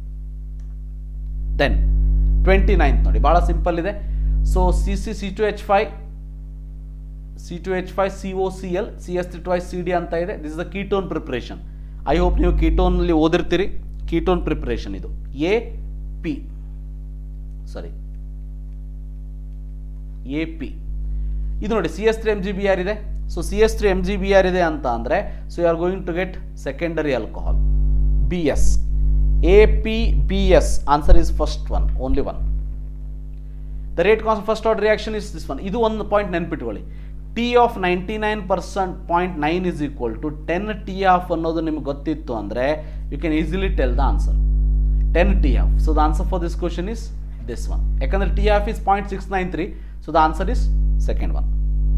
then twenty ninth ನೋಡಿ ಭಾಳ ಸಿಂಪಲ್ ಇದೆ so C C C two H five C two H five C O C L C S three twice C D ಅಂತ ಇದೆ this is the ketone preparation I hope ನೀವು ಕೀಟೋನಲ್ಲಿ ಓದಿರ್ತೀರಿ ketone preparation ಇದು A P sorry A P ಇದು ನೋಡಿ C S three M G B R ಇದೆ so C S three M G B R ಇದೆ ಅಂತ ಅಂದರೆ so you are going to get secondary alcohol B S A P B S answer is first one only one the rate cons first order reaction is this one ಇದು ಒಂದು point ನೆನ್ಪಿಟ್ಕೊಳ್ಳಿ T of ninety nine percent point nine is equal to ten T of ಅನ್ನೋದು ನಿಮ್ಗೆ ಗೊತ್ತಿತ್ತು ಅಂದರೆ you can easily tell the answer ten T half so the answer for this question is this one ಯಾಕಂದರೆ T half is point six nine three so the answer is second one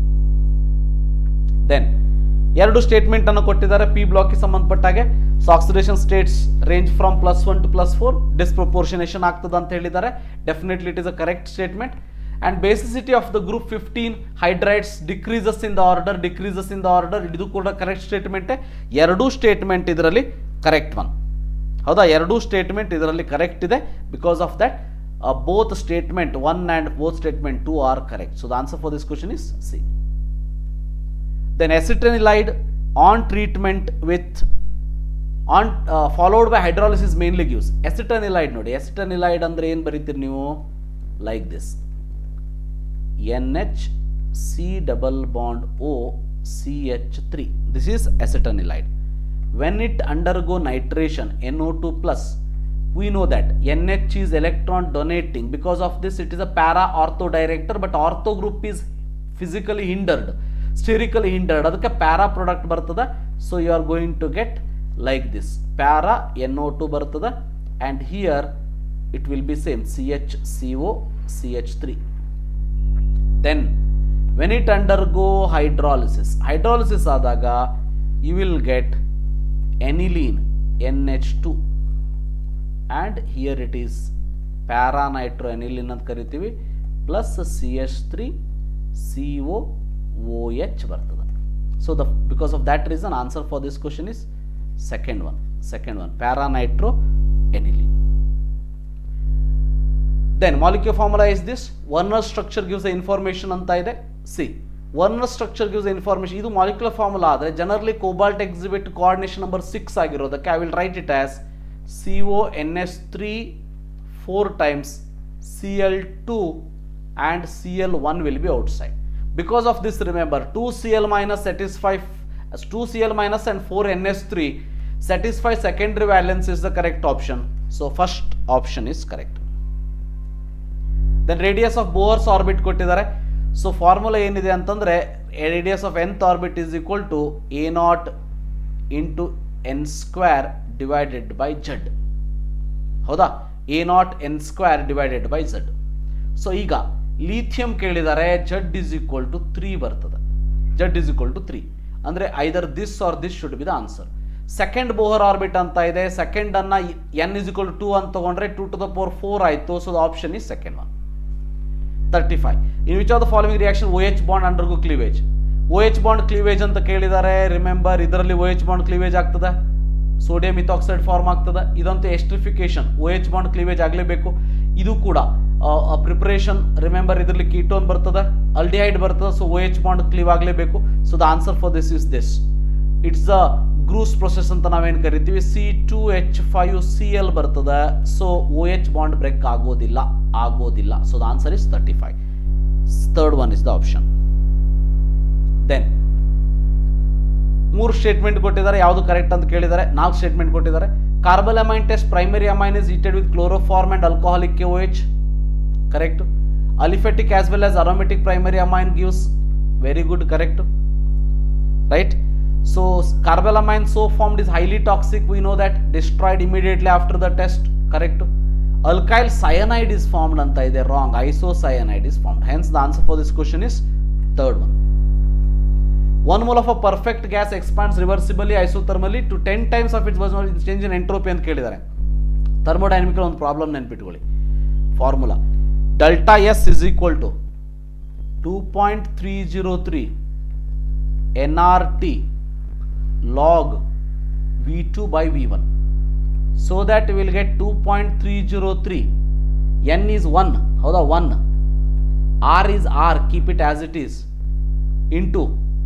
then ಎರಡು statement ಅನ್ನು ಕೊಟ್ಟಿದ್ದಾರೆ P ಬ್ಲಾಕ್ಗೆ ಸಂಬಂಧಪಟ್ಟಾಗೆ so oxidation states range from plus one to plus four disproportionation ಆಗ್ತದೆ ಅಂತ ಹೇಳಿದ್ದಾರೆ definitely it is a correct statement and basicity of the group fifteen hydrides decreases in the order decreases in the order ಇದು ಕೂಡ correct ಸ್ಟೇಟ್ಮೆಂಟೇ ಎರಡೂ statement ಇದರಲ್ಲಿ correct one ಹೌದಾ ಎರಡೂ statement ಇದರಲ್ಲಿ ಕರೆಕ್ಟ್ ಇದೆ because of that both statement one and both statement two are correct so the answer for this question is C then acetanilide on treatment with on uh, followed by hydrolysis mainly gives acetanilide ನೋಡಿ acetanilide ಅಂದ್ರೆ ಏನು ಬರೀತೀರಿ ನೀವು like this N H C double bond O C H three this is acetoniline when it undergo nitration NO2 plus we know that NH is electron donating because of this it is a para ortho director but ortho group is physically hindered sterically hindered ಅದಕ್ಕೆ para product ಬರ್ತದೆ so you are going to get like this para NO2 ಬರ್ತದೆ and here it will be same CHCO CH3 then when it undergo hydrolysis hydrolysis ಆದಾಗ you will get aniline NH2 and here it is paranitroaniline ಅಂತ ಕರಿತೀವಿ plus C H three C O O H ಬರ್ತದೆ so the because of that reason answer for this question is second one second one paranitro aniline then molecule formula is this Werner structure gives information ಅಂತ ಇದೆ see Werner structure gives information ಇದು molecular formula ಆದರೆ generally cobalt exhibit coordination number six ಆಗಿರೋದಕ್ಕೆ I will write it as C O N S three four times C L two and C L one will be outside because of this remember two C L minus satisfy two C L minus and four N S three satisfy secondary valence is the correct option so first option is correct then radius of Bohr's orbit ಕೊಟ್ಟಿದ್ದಾರೆ so formula ಏನಿದೆ ಅಂತಂದರೆ radius of nth orbit is equal to a naught into n square divided by Z ಹೌದಾ a naught n square divided by Z so ಈಗ lithium ಕೇಳಿದ್ದಾರೆ Z is equal to three ಬರ್ತದೆ Z is equal to three ಅಂದರೆ either this or this should be the answer second Bohr orbit ಅಂತ ಇದೆ second ಅನ್ನ n is equal to two ಅಂತ ತಗೊಂಡ್ರೆ two to the power four ಆಯಿತು so the option is second one thirty five in which of the following reaction O H bond undergo cleavage O H bond cleavage ಅಂತ ಕೇಳಿದ್ದಾರೆ remember ಇದರಲ್ಲಿ O H bond cleavage ಆಗ್ತದೆ sodium ethoxide form ಆಗ್ತದೆ ಇದಂತೂ esterification O H bond cleavage ಆಗಲೇಬೇಕು ಇದು ಕೂಡ preparation remember ಇದರಲ್ಲಿ ಕೀಟೋನ್ ಬರ್ತದೆ ಅಲ್ಡಿಹೈಡ್ ಬರ್ತದೆ so O H bond cleave ಆಗಲೇಬೇಕು so the answer for this is this it's the Groves process ಅಂತ ನಾವೇನು ಕರಿತೀವಿ C two H five C L ಬರ್ತದೆ so O H bond break ಆಗೋದಿಲ್ಲ ಆಗೋದಿಲ್ಲ so the answer is thirty five third one is the option then ಮೂರು statement ಕೊಟ್ಟಿದ್ದಾರೆ ಯಾವುದು correct ಅಂತ ಕೇಳಿದ್ದಾರೆ ನಾಲ್ಕು ಸ್ಟೇಟ್ಮೆಂಟ್ ಕೊಟ್ಟಿದ್ದಾರೆ carbylamine test primary amine is heated with chloroform and alcoholic K O H correct aliphatic as well as aromatic primary amine gives very good correct right so carbylamine so formed is highly toxic we know that destroyed immediately after the test correct alkyl cyanide is formed ಅಂತ ಇದೆ wrong isocyanide is formed hence the answer for this question is third one one mole of a perfect gas expands reversibly isothermally to 10 times of its original change in entropy ಅಂತ ಕೇಳಿದ್ದಾರೆ ಥರ್ಮೋಡೈನಮಿಕಲ್ ಒಂದು problem ನೆನ್ಪಿಟ್ಕೊಳ್ಳಿ formula delta S is equal to two point three zero three N R T log v2 by v1 so that we will get 2.303 n is 1 ಹೌದಾ 1 r is r keep it as it is into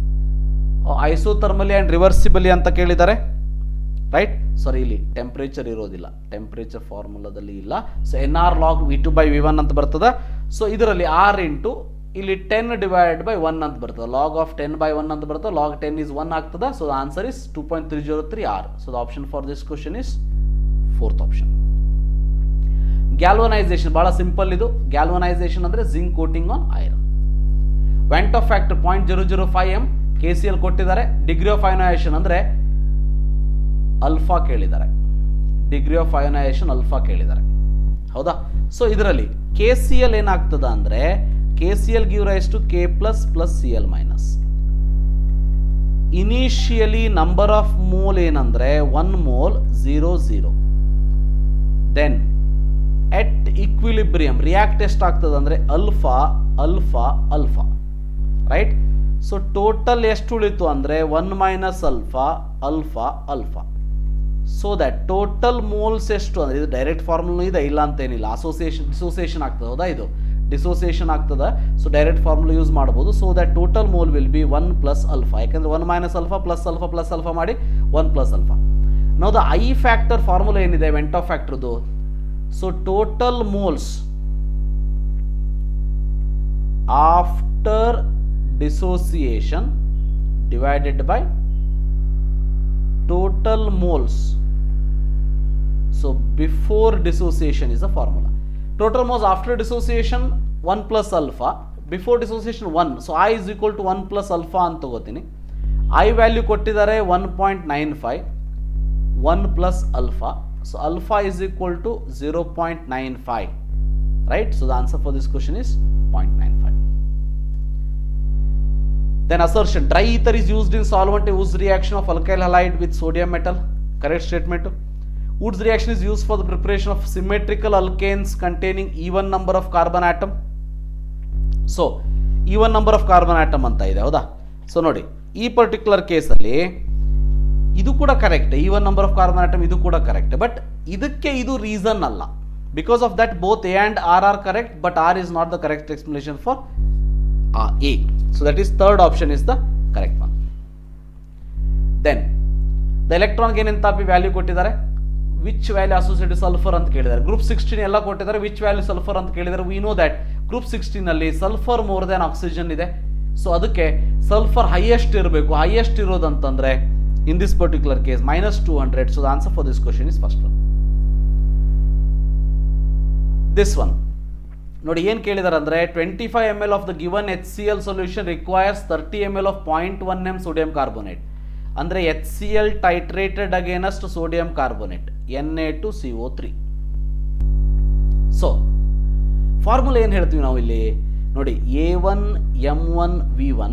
isothermally and reversibly ಅಂತ ಕೇಳಿದ್ದಾರೆ right ಸಾರಿ ಇಲ್ಲಿ temperature ಇರೋದಿಲ್ಲ temperature ಫಾರ್ಮುಲಾದಲ್ಲಿ ಇಲ್ಲ so N R log V two by V one ಅಂತ ಬರ್ತದೆ so ಇದರಲ್ಲಿ ಆರ್ ಇಂಟು ಇಲ್ಲಿ ಟೆನ್ ಡಿವೈಡ್ ಬೈ ಒನ್ ಅಂತ ಬರ್ತದೆ log of ten by one ಅಂತ ಬರ್ತದೆ ಲಾಗ್ ಟೆನ್ ಇಸ್ ಒನ್ ಆಗ್ತದೆ so the answer is two point three zero three R so the option for this question is fourth option galvanization ಬಹಳ simple ಇದು galvanization ಅಂದರೆ zinc coating on iron van't Hoff factor point zero zero five M K C L ಕೊಟ್ಟಿದ್ದಾರೆ degree of ionisation ಅಂದರೆ alpha ಕೇಳಿದ್ದಾರೆ degree of ionisation alpha ಕೇಳಿದ್ದಾರೆ ಹೌದಾ so ಇದರಲ್ಲಿ K C L ಏನಾಗ್ತದ ಅಂದರೆ K C L give rise to K plus plus C L minus initially number of mole ಏನಂದ್ರೆ one mole zero zero then at equilibrium react ಎಷ್ಟು ಆಗ್ತದೆ ಅಂದರೆ alpha alpha alpha right so total ಎಷ್ಟು ಉಳಿತು ಅಂದರೆ one minus alpha alpha alpha so that total moles ಎಷ್ಟು ಅಂದರೆ ಇದು ಡೈರೆಕ್ಟ್ ಫಾರ್ಮುಲಾ ಇದೆ ಇಲ್ಲ ಅಂತ ಏನಿಲ್ಲ ಅಸೋಸಿಯೇಷನ್ ಡಿಸೋಸಿಯೇಷನ್ ಆಗ್ತದೆ ಹೌದಾ ಇದು ಡಿಸೋಸಿಯೇಷನ್ ಆಗ್ತದೆ ಸೊ ಡೈರೆಕ್ಟ್ ಫಾರ್ಮುಲಾ ಯೂಸ್ ಮಾಡ್ಬೋದು so that total mole will be one plus alpha ಯಾಕಂದರೆ one minus alpha plus alpha plus alpha ಮಾಡಿ ಒನ್ ಪ್ಲಸ್ ಅಲ್ಫಾ ನಾವು ದ ಐ ಫ್ಯಾಕ್ಟರ್ ಫಾರ್ಮುಲಾ ಏನಿದೆ ವೆಂಟೋ ಫ್ಯಾಕ್ಟರ್ದು so total moles after dissociation divided by total moles so before dissociation is a formula total moles after dissociation one plus alpha before dissociation one so i is equal to one plus alpha ಅಂತ ತಗೋತೀನಿ i value ಕೊಟ್ಟಿದ್ದಾರೆ one point nine five one plus alpha so alpha is equal to zero point nine five right so the answer for this question is point nine five Then assertion dry ether is used in solvent Wood's reaction of alkyl halide with sodium metal. Correct statement. Wood's reaction is used for the preparation of symmetrical alkanes containing even number of carbon atom. So even number of carbon atom ಅಂತ ಇದೆ ಹೌದಾ so ನೋಡಿ ಈ particular ಕೇಸಲ್ಲಿ ಇದು ಕೂಡ correct even number of carbon atom ಇದು ಕೂಡ ಕರೆಕ್ಟ್ ಬಟ್ ಇದಕ್ಕೆ ಇದು ರೀಸನ್ ಅಲ್ಲ because of that both A and R are correct but R is not the correct explanation for A so that is third option is the correct one then the ಎಲೆಕ್ಟ್ರಾನ್ಗೆ ಏನೇನು ತಾಪಿ value ಕೊಟ್ಟಿದ್ದಾರೆ which value associate sulphur ಅಂತ ಕೇಳಿದ್ದಾರೆ group sixteen ಎಲ್ಲ ಕೊಟ್ಟಿದ್ದಾರೆ which value sulphur ಅಂತ ಕೇಳಿದ್ದಾರೆ ವಿ ನೋ ದ್ಯಾಟ್ ಗ್ರೂಪ್ ಸಿಕ್ಸ್ಟೀನಲ್ಲಿ ಸಲ್ಫರ್ ಮೋರ್ ದೆನ್ ಆಕ್ಸಿಜನ್ ಇದೆ ಸೊ ಅದಕ್ಕೆ ಸಲ್ಫರ್ ಹೈಯೆಸ್ಟ್ ಇರಬೇಕು ಹೈಯೆಸ್ಟ್ ಇರೋದಂತಂದ್ರೆ in this particular case minus two hundred so the answer for this question is first one this one ನೋಡಿ ಏನು ಕೇಳಿದಾರೆ ಅಂದರೆ twenty five M L of the given H C L solution requires thirty M L of point one M sodium carbonate ಅಂದರೆ H C L titrated against sodium carbonate N A two C O three so formula ಏನು ಹೇಳ್ತೀವಿ ನಾವು ಇಲ್ಲಿ ನೋಡಿ A one M one V one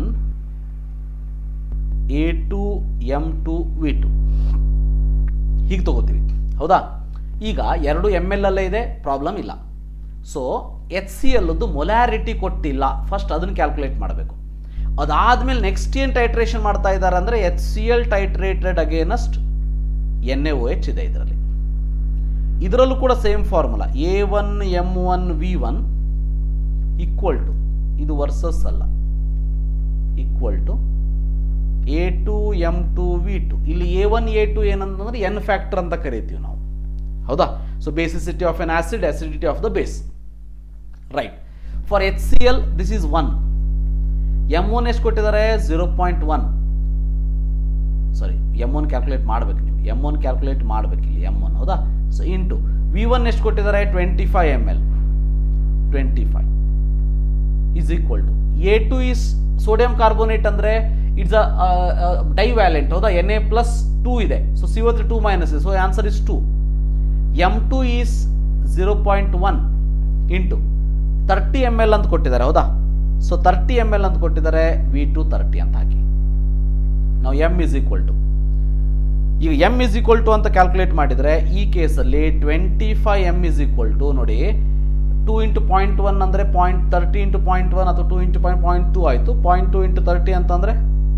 A two M two V two ಹೀಗೆ ತಗೋತೀವಿ ಹೌದಾ ಈಗ ಎರಡು ಎಮ್ ಎಲ್ ಅಲ್ಲೇ ಇದೆ ಪ್ರಾಬ್ಲಮ್ ಇಲ್ಲ ಸೊ ಎಚ್ ಸಿ ಎಲ್ದು ಮೊಲ್ಯಾರಿಟಿ ಕೊಟ್ಟಿಲ್ಲ ಫಸ್ಟ್ ಅದನ್ನು ಕ್ಯಾಲ್ಕುಲೇಟ್ ಮಾಡಬೇಕು ಅದಾದಮೇಲೆ ನೆಕ್ಸ್ಟ್ ಏನು ಟೈಟ್ರೇಷನ್ ಮಾಡ್ತಾ ಇದ್ದಾರೆ ಅಂದರೆ H C L titrated against N A O H ಇದೆ ಇದರಲ್ಲಿ ಇದರಲ್ಲೂ ಕೂಡ same formula A one M one V one equal to ಇದು ವರ್ಸಸ್ ಅಲ್ಲ equal to A two M two V two ಇಲ್ಲಿ ಎ ಒನ್ ಎ ಟು ಏನಂತಂದ್ರೆ N factor ಅಂತ ಕರಿತೀವಿ ನಾವು ಹೌದಾ so basicity of N acid acidity of the base right for H C L this is M M ಒನ್ ಎಷ್ಟು ಕೊಟ್ಟಿದ್ದಾರೆ zero point one sorry M one calculate ಮಾಡ್ಬೇಕು ನೀವು ಎಮ್ ಒನ್ ಕ್ಯಾಲ್ಕುಲೇಟ್ ಮಾಡ್ಬೇಕು ಇಲ್ಲಿ ಎಮ್ ಒನ್ ಹೌದಾ ಸೊ ಇಂಟು ವಿ ಒನ್ ಎಷ್ಟು ಕೊಟ್ಟಿದ್ದಾರೆ twenty five M L twenty five is equal to A two is sodium carbonate ಅಂದರೆ ಇಟ್ಸ್ ಅ ಡೈವ್ಯಾಲೆಂಟ್ ಹೌದಾ N A plus two ಇದೆ so C O two minus so answer is two M two is zero point one into thirty M L ಅಂತ ಕೊಟ್ಟಿದ್ದಾರೆ ಹೌದಾ so thirty M L ಅಂತ ಕೊಟ್ಟಿದ್ದಾರೆ V to thirty ಅಂತ ಹಾಕಿ ನಾವು ಎಮ್ ಇಸ್ ಈಕ್ವಲ್ ಟು ಈಗ ಎಮ್ ಇಸ್ ಈಕ್ವಲ್ ಟು ಅಂತ ಕ್ಯಾಲ್ಕುಲೇಟ್ ಮಾಡಿದರೆ ಈ ಕೇಸಲ್ಲಿ twenty five M is equal to ನೋಡಿ ಟೂ ಇಂಟು ಪಾಯಿಂಟ್ ಒನ್ ಅಂದರೆ point thirty into point one ಅಥವಾ two into point point two ಆಯಿತು ಪಾಯಿಂಟ್ ಟು ಇಂಟು ತರ್ಟಿ ಅಂತಂದರೆ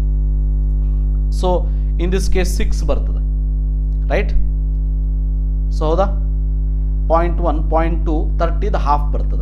so in this case six ಬರ್ತದೆ ರೈಟ್ ಸೊ ಹೌದಾ point one point two ತರ್ಟಿದ half ಬರ್ತದೆ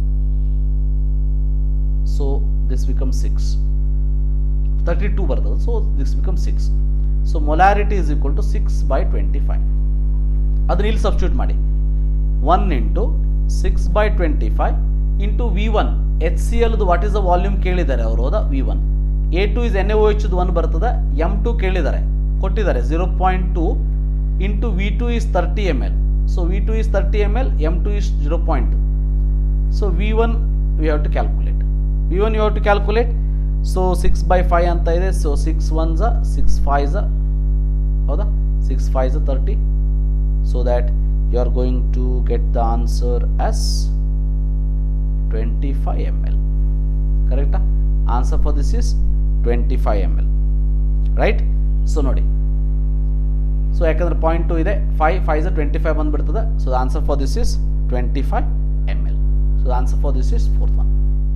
so this become six thirty two ಬರ್ತದೆ so this become six so molarity is equal to six by twenty five ಅದನ್ನ ಇಲ್ಲಿ substitute ಮಾಡಿ one into six by twenty five into V one H C ಎಲ್ದು what is the volume ಕೇಳಿದ್ದಾರೆ ಅವರು ಹೌದಾ V one A two is N A O ಎಚ್ದು one ಬರ್ತದೆ M two ಕೇಳಿದ್ದಾರೆ ಕೊಟ್ಟಿದ್ದಾರೆ zero point two into V two is thirty M L so V two is thirty M L M two is zero point two so V one V have to calculate V one you have to calculate so six by five ಅಂತ ಇದೆ so six one ಝ six five ಝ ಹೌದಾ six five ಝ thirty so that you are going to get the answer as twenty five M L ಕರೆಕ್ಟಾ answer for this is twenty five M L right so ನೋಡಿ so ಯಾಕಂದ್ರೆ point two ಇದೆ five five ಝ twenty five ಬಂದುಬಿಡ್ತದೆ so the answer for this is twenty five M L so the answer for this is fourth one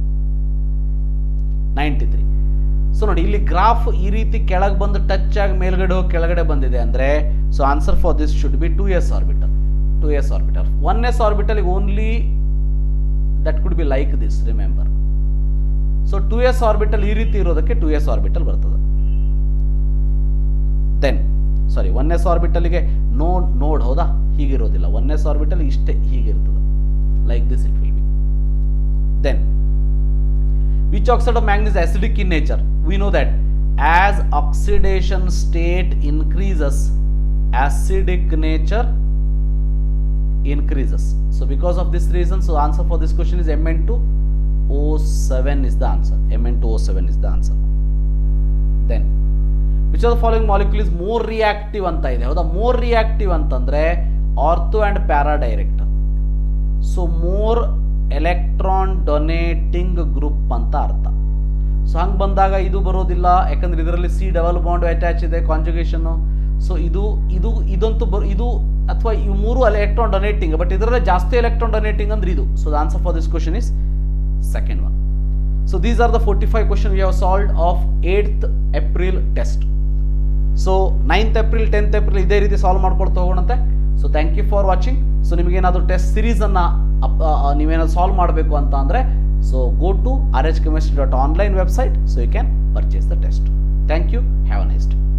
ninety three so ನೋಡಿ ಇಲ್ಲಿ graph ಈ ರೀತಿ ಕೆಳಗೆ ಬಂದು ಟಚ್ ಆಗಿ ಮೇಲ್ಗಡೆ ಹೋಗಿ ಕೆಳಗಡೆ ಬಂದಿದೆ ಅಂದರೆ so answer for this should be two S orbital two S orbital one S orbital only that could be like this remember so two S orbital ಈ ರೀತಿ ಇರೋದಕ್ಕೆ ಟು ಎಸ್ ಆರ್ಬಿಟಲ್ ಬರ್ತದೆ ದೆನ್ ಸಾರಿ ಒನ್ ಎಸ್ ಆರ್ಬಿಟಲ್ಗೆ no ನೋಡ್ ಹೌದಾ ಹೀಗಿರೋದಿಲ್ಲ one S orbital ಇಷ್ಟೇ ಹೀಗಿರ್ತದೆ like this it will be then which oxide of manganese acidic in nature we know that as oxidation state increases acidic nature increases so because of this reason so answer for this question is mn2o7 is the answer mn2o7 is the answer then which are the following molecule is more reactive ಅಂತ ಇದೆ ಹೌದಾ more reactive ಅಂತಂದ್ರೆ ortho and para director so more electron donating group ಅಂತ ಅರ್ಥ so ಹಂಗೆ ಬಂದಾಗ ಇದು ಬರೋದಿಲ್ಲ ಯಾಕಂದ್ರೆ ಇದರಲ್ಲಿ ಸಿ ಡಬಲ್ ಬಾಂಡ್ ಅಟ್ಯಾಚ್ ಇದೆ ಕಾಂಜುಗೇಷನ್ನು ಸೊ ಇದು ಇದು ಇದಂತೂ ಬರೋ ಇದು ಅಥವಾ ಈ ಮೂರು ಎಲೆಕ್ಟ್ರಾನ್ ಡೊನೇಟಿಂಗ್ ಬಟ್ ಇದರಲ್ಲೇ ಜಾಸ್ತಿ ಎಲೆಕ್ಟ್ರಾನ್ ಡೊನೇಟಿಂಗ್ ಅಂದ್ರೆ ಇದು so the answer for this question is second one so these are the forty five question we have solved of eighth April test so ninth April tenth April ಇದೇ ರೀತಿ solve ಮಾಡ್ಕೊಳ್ತಾ ಹೋಗೋಣಂತೆ so thank you for watching so ನಿಮಗೇನಾದರೂ test ಸಿರೀಸನ್ನು ನೀವೇನಾದ್ರು solve ಮಾಡಬೇಕು ಅಂತ ಅಂದರೆ so go to R H chemistry dot online website so you can purchase the test thank you have a ನೈಸ್ಟ್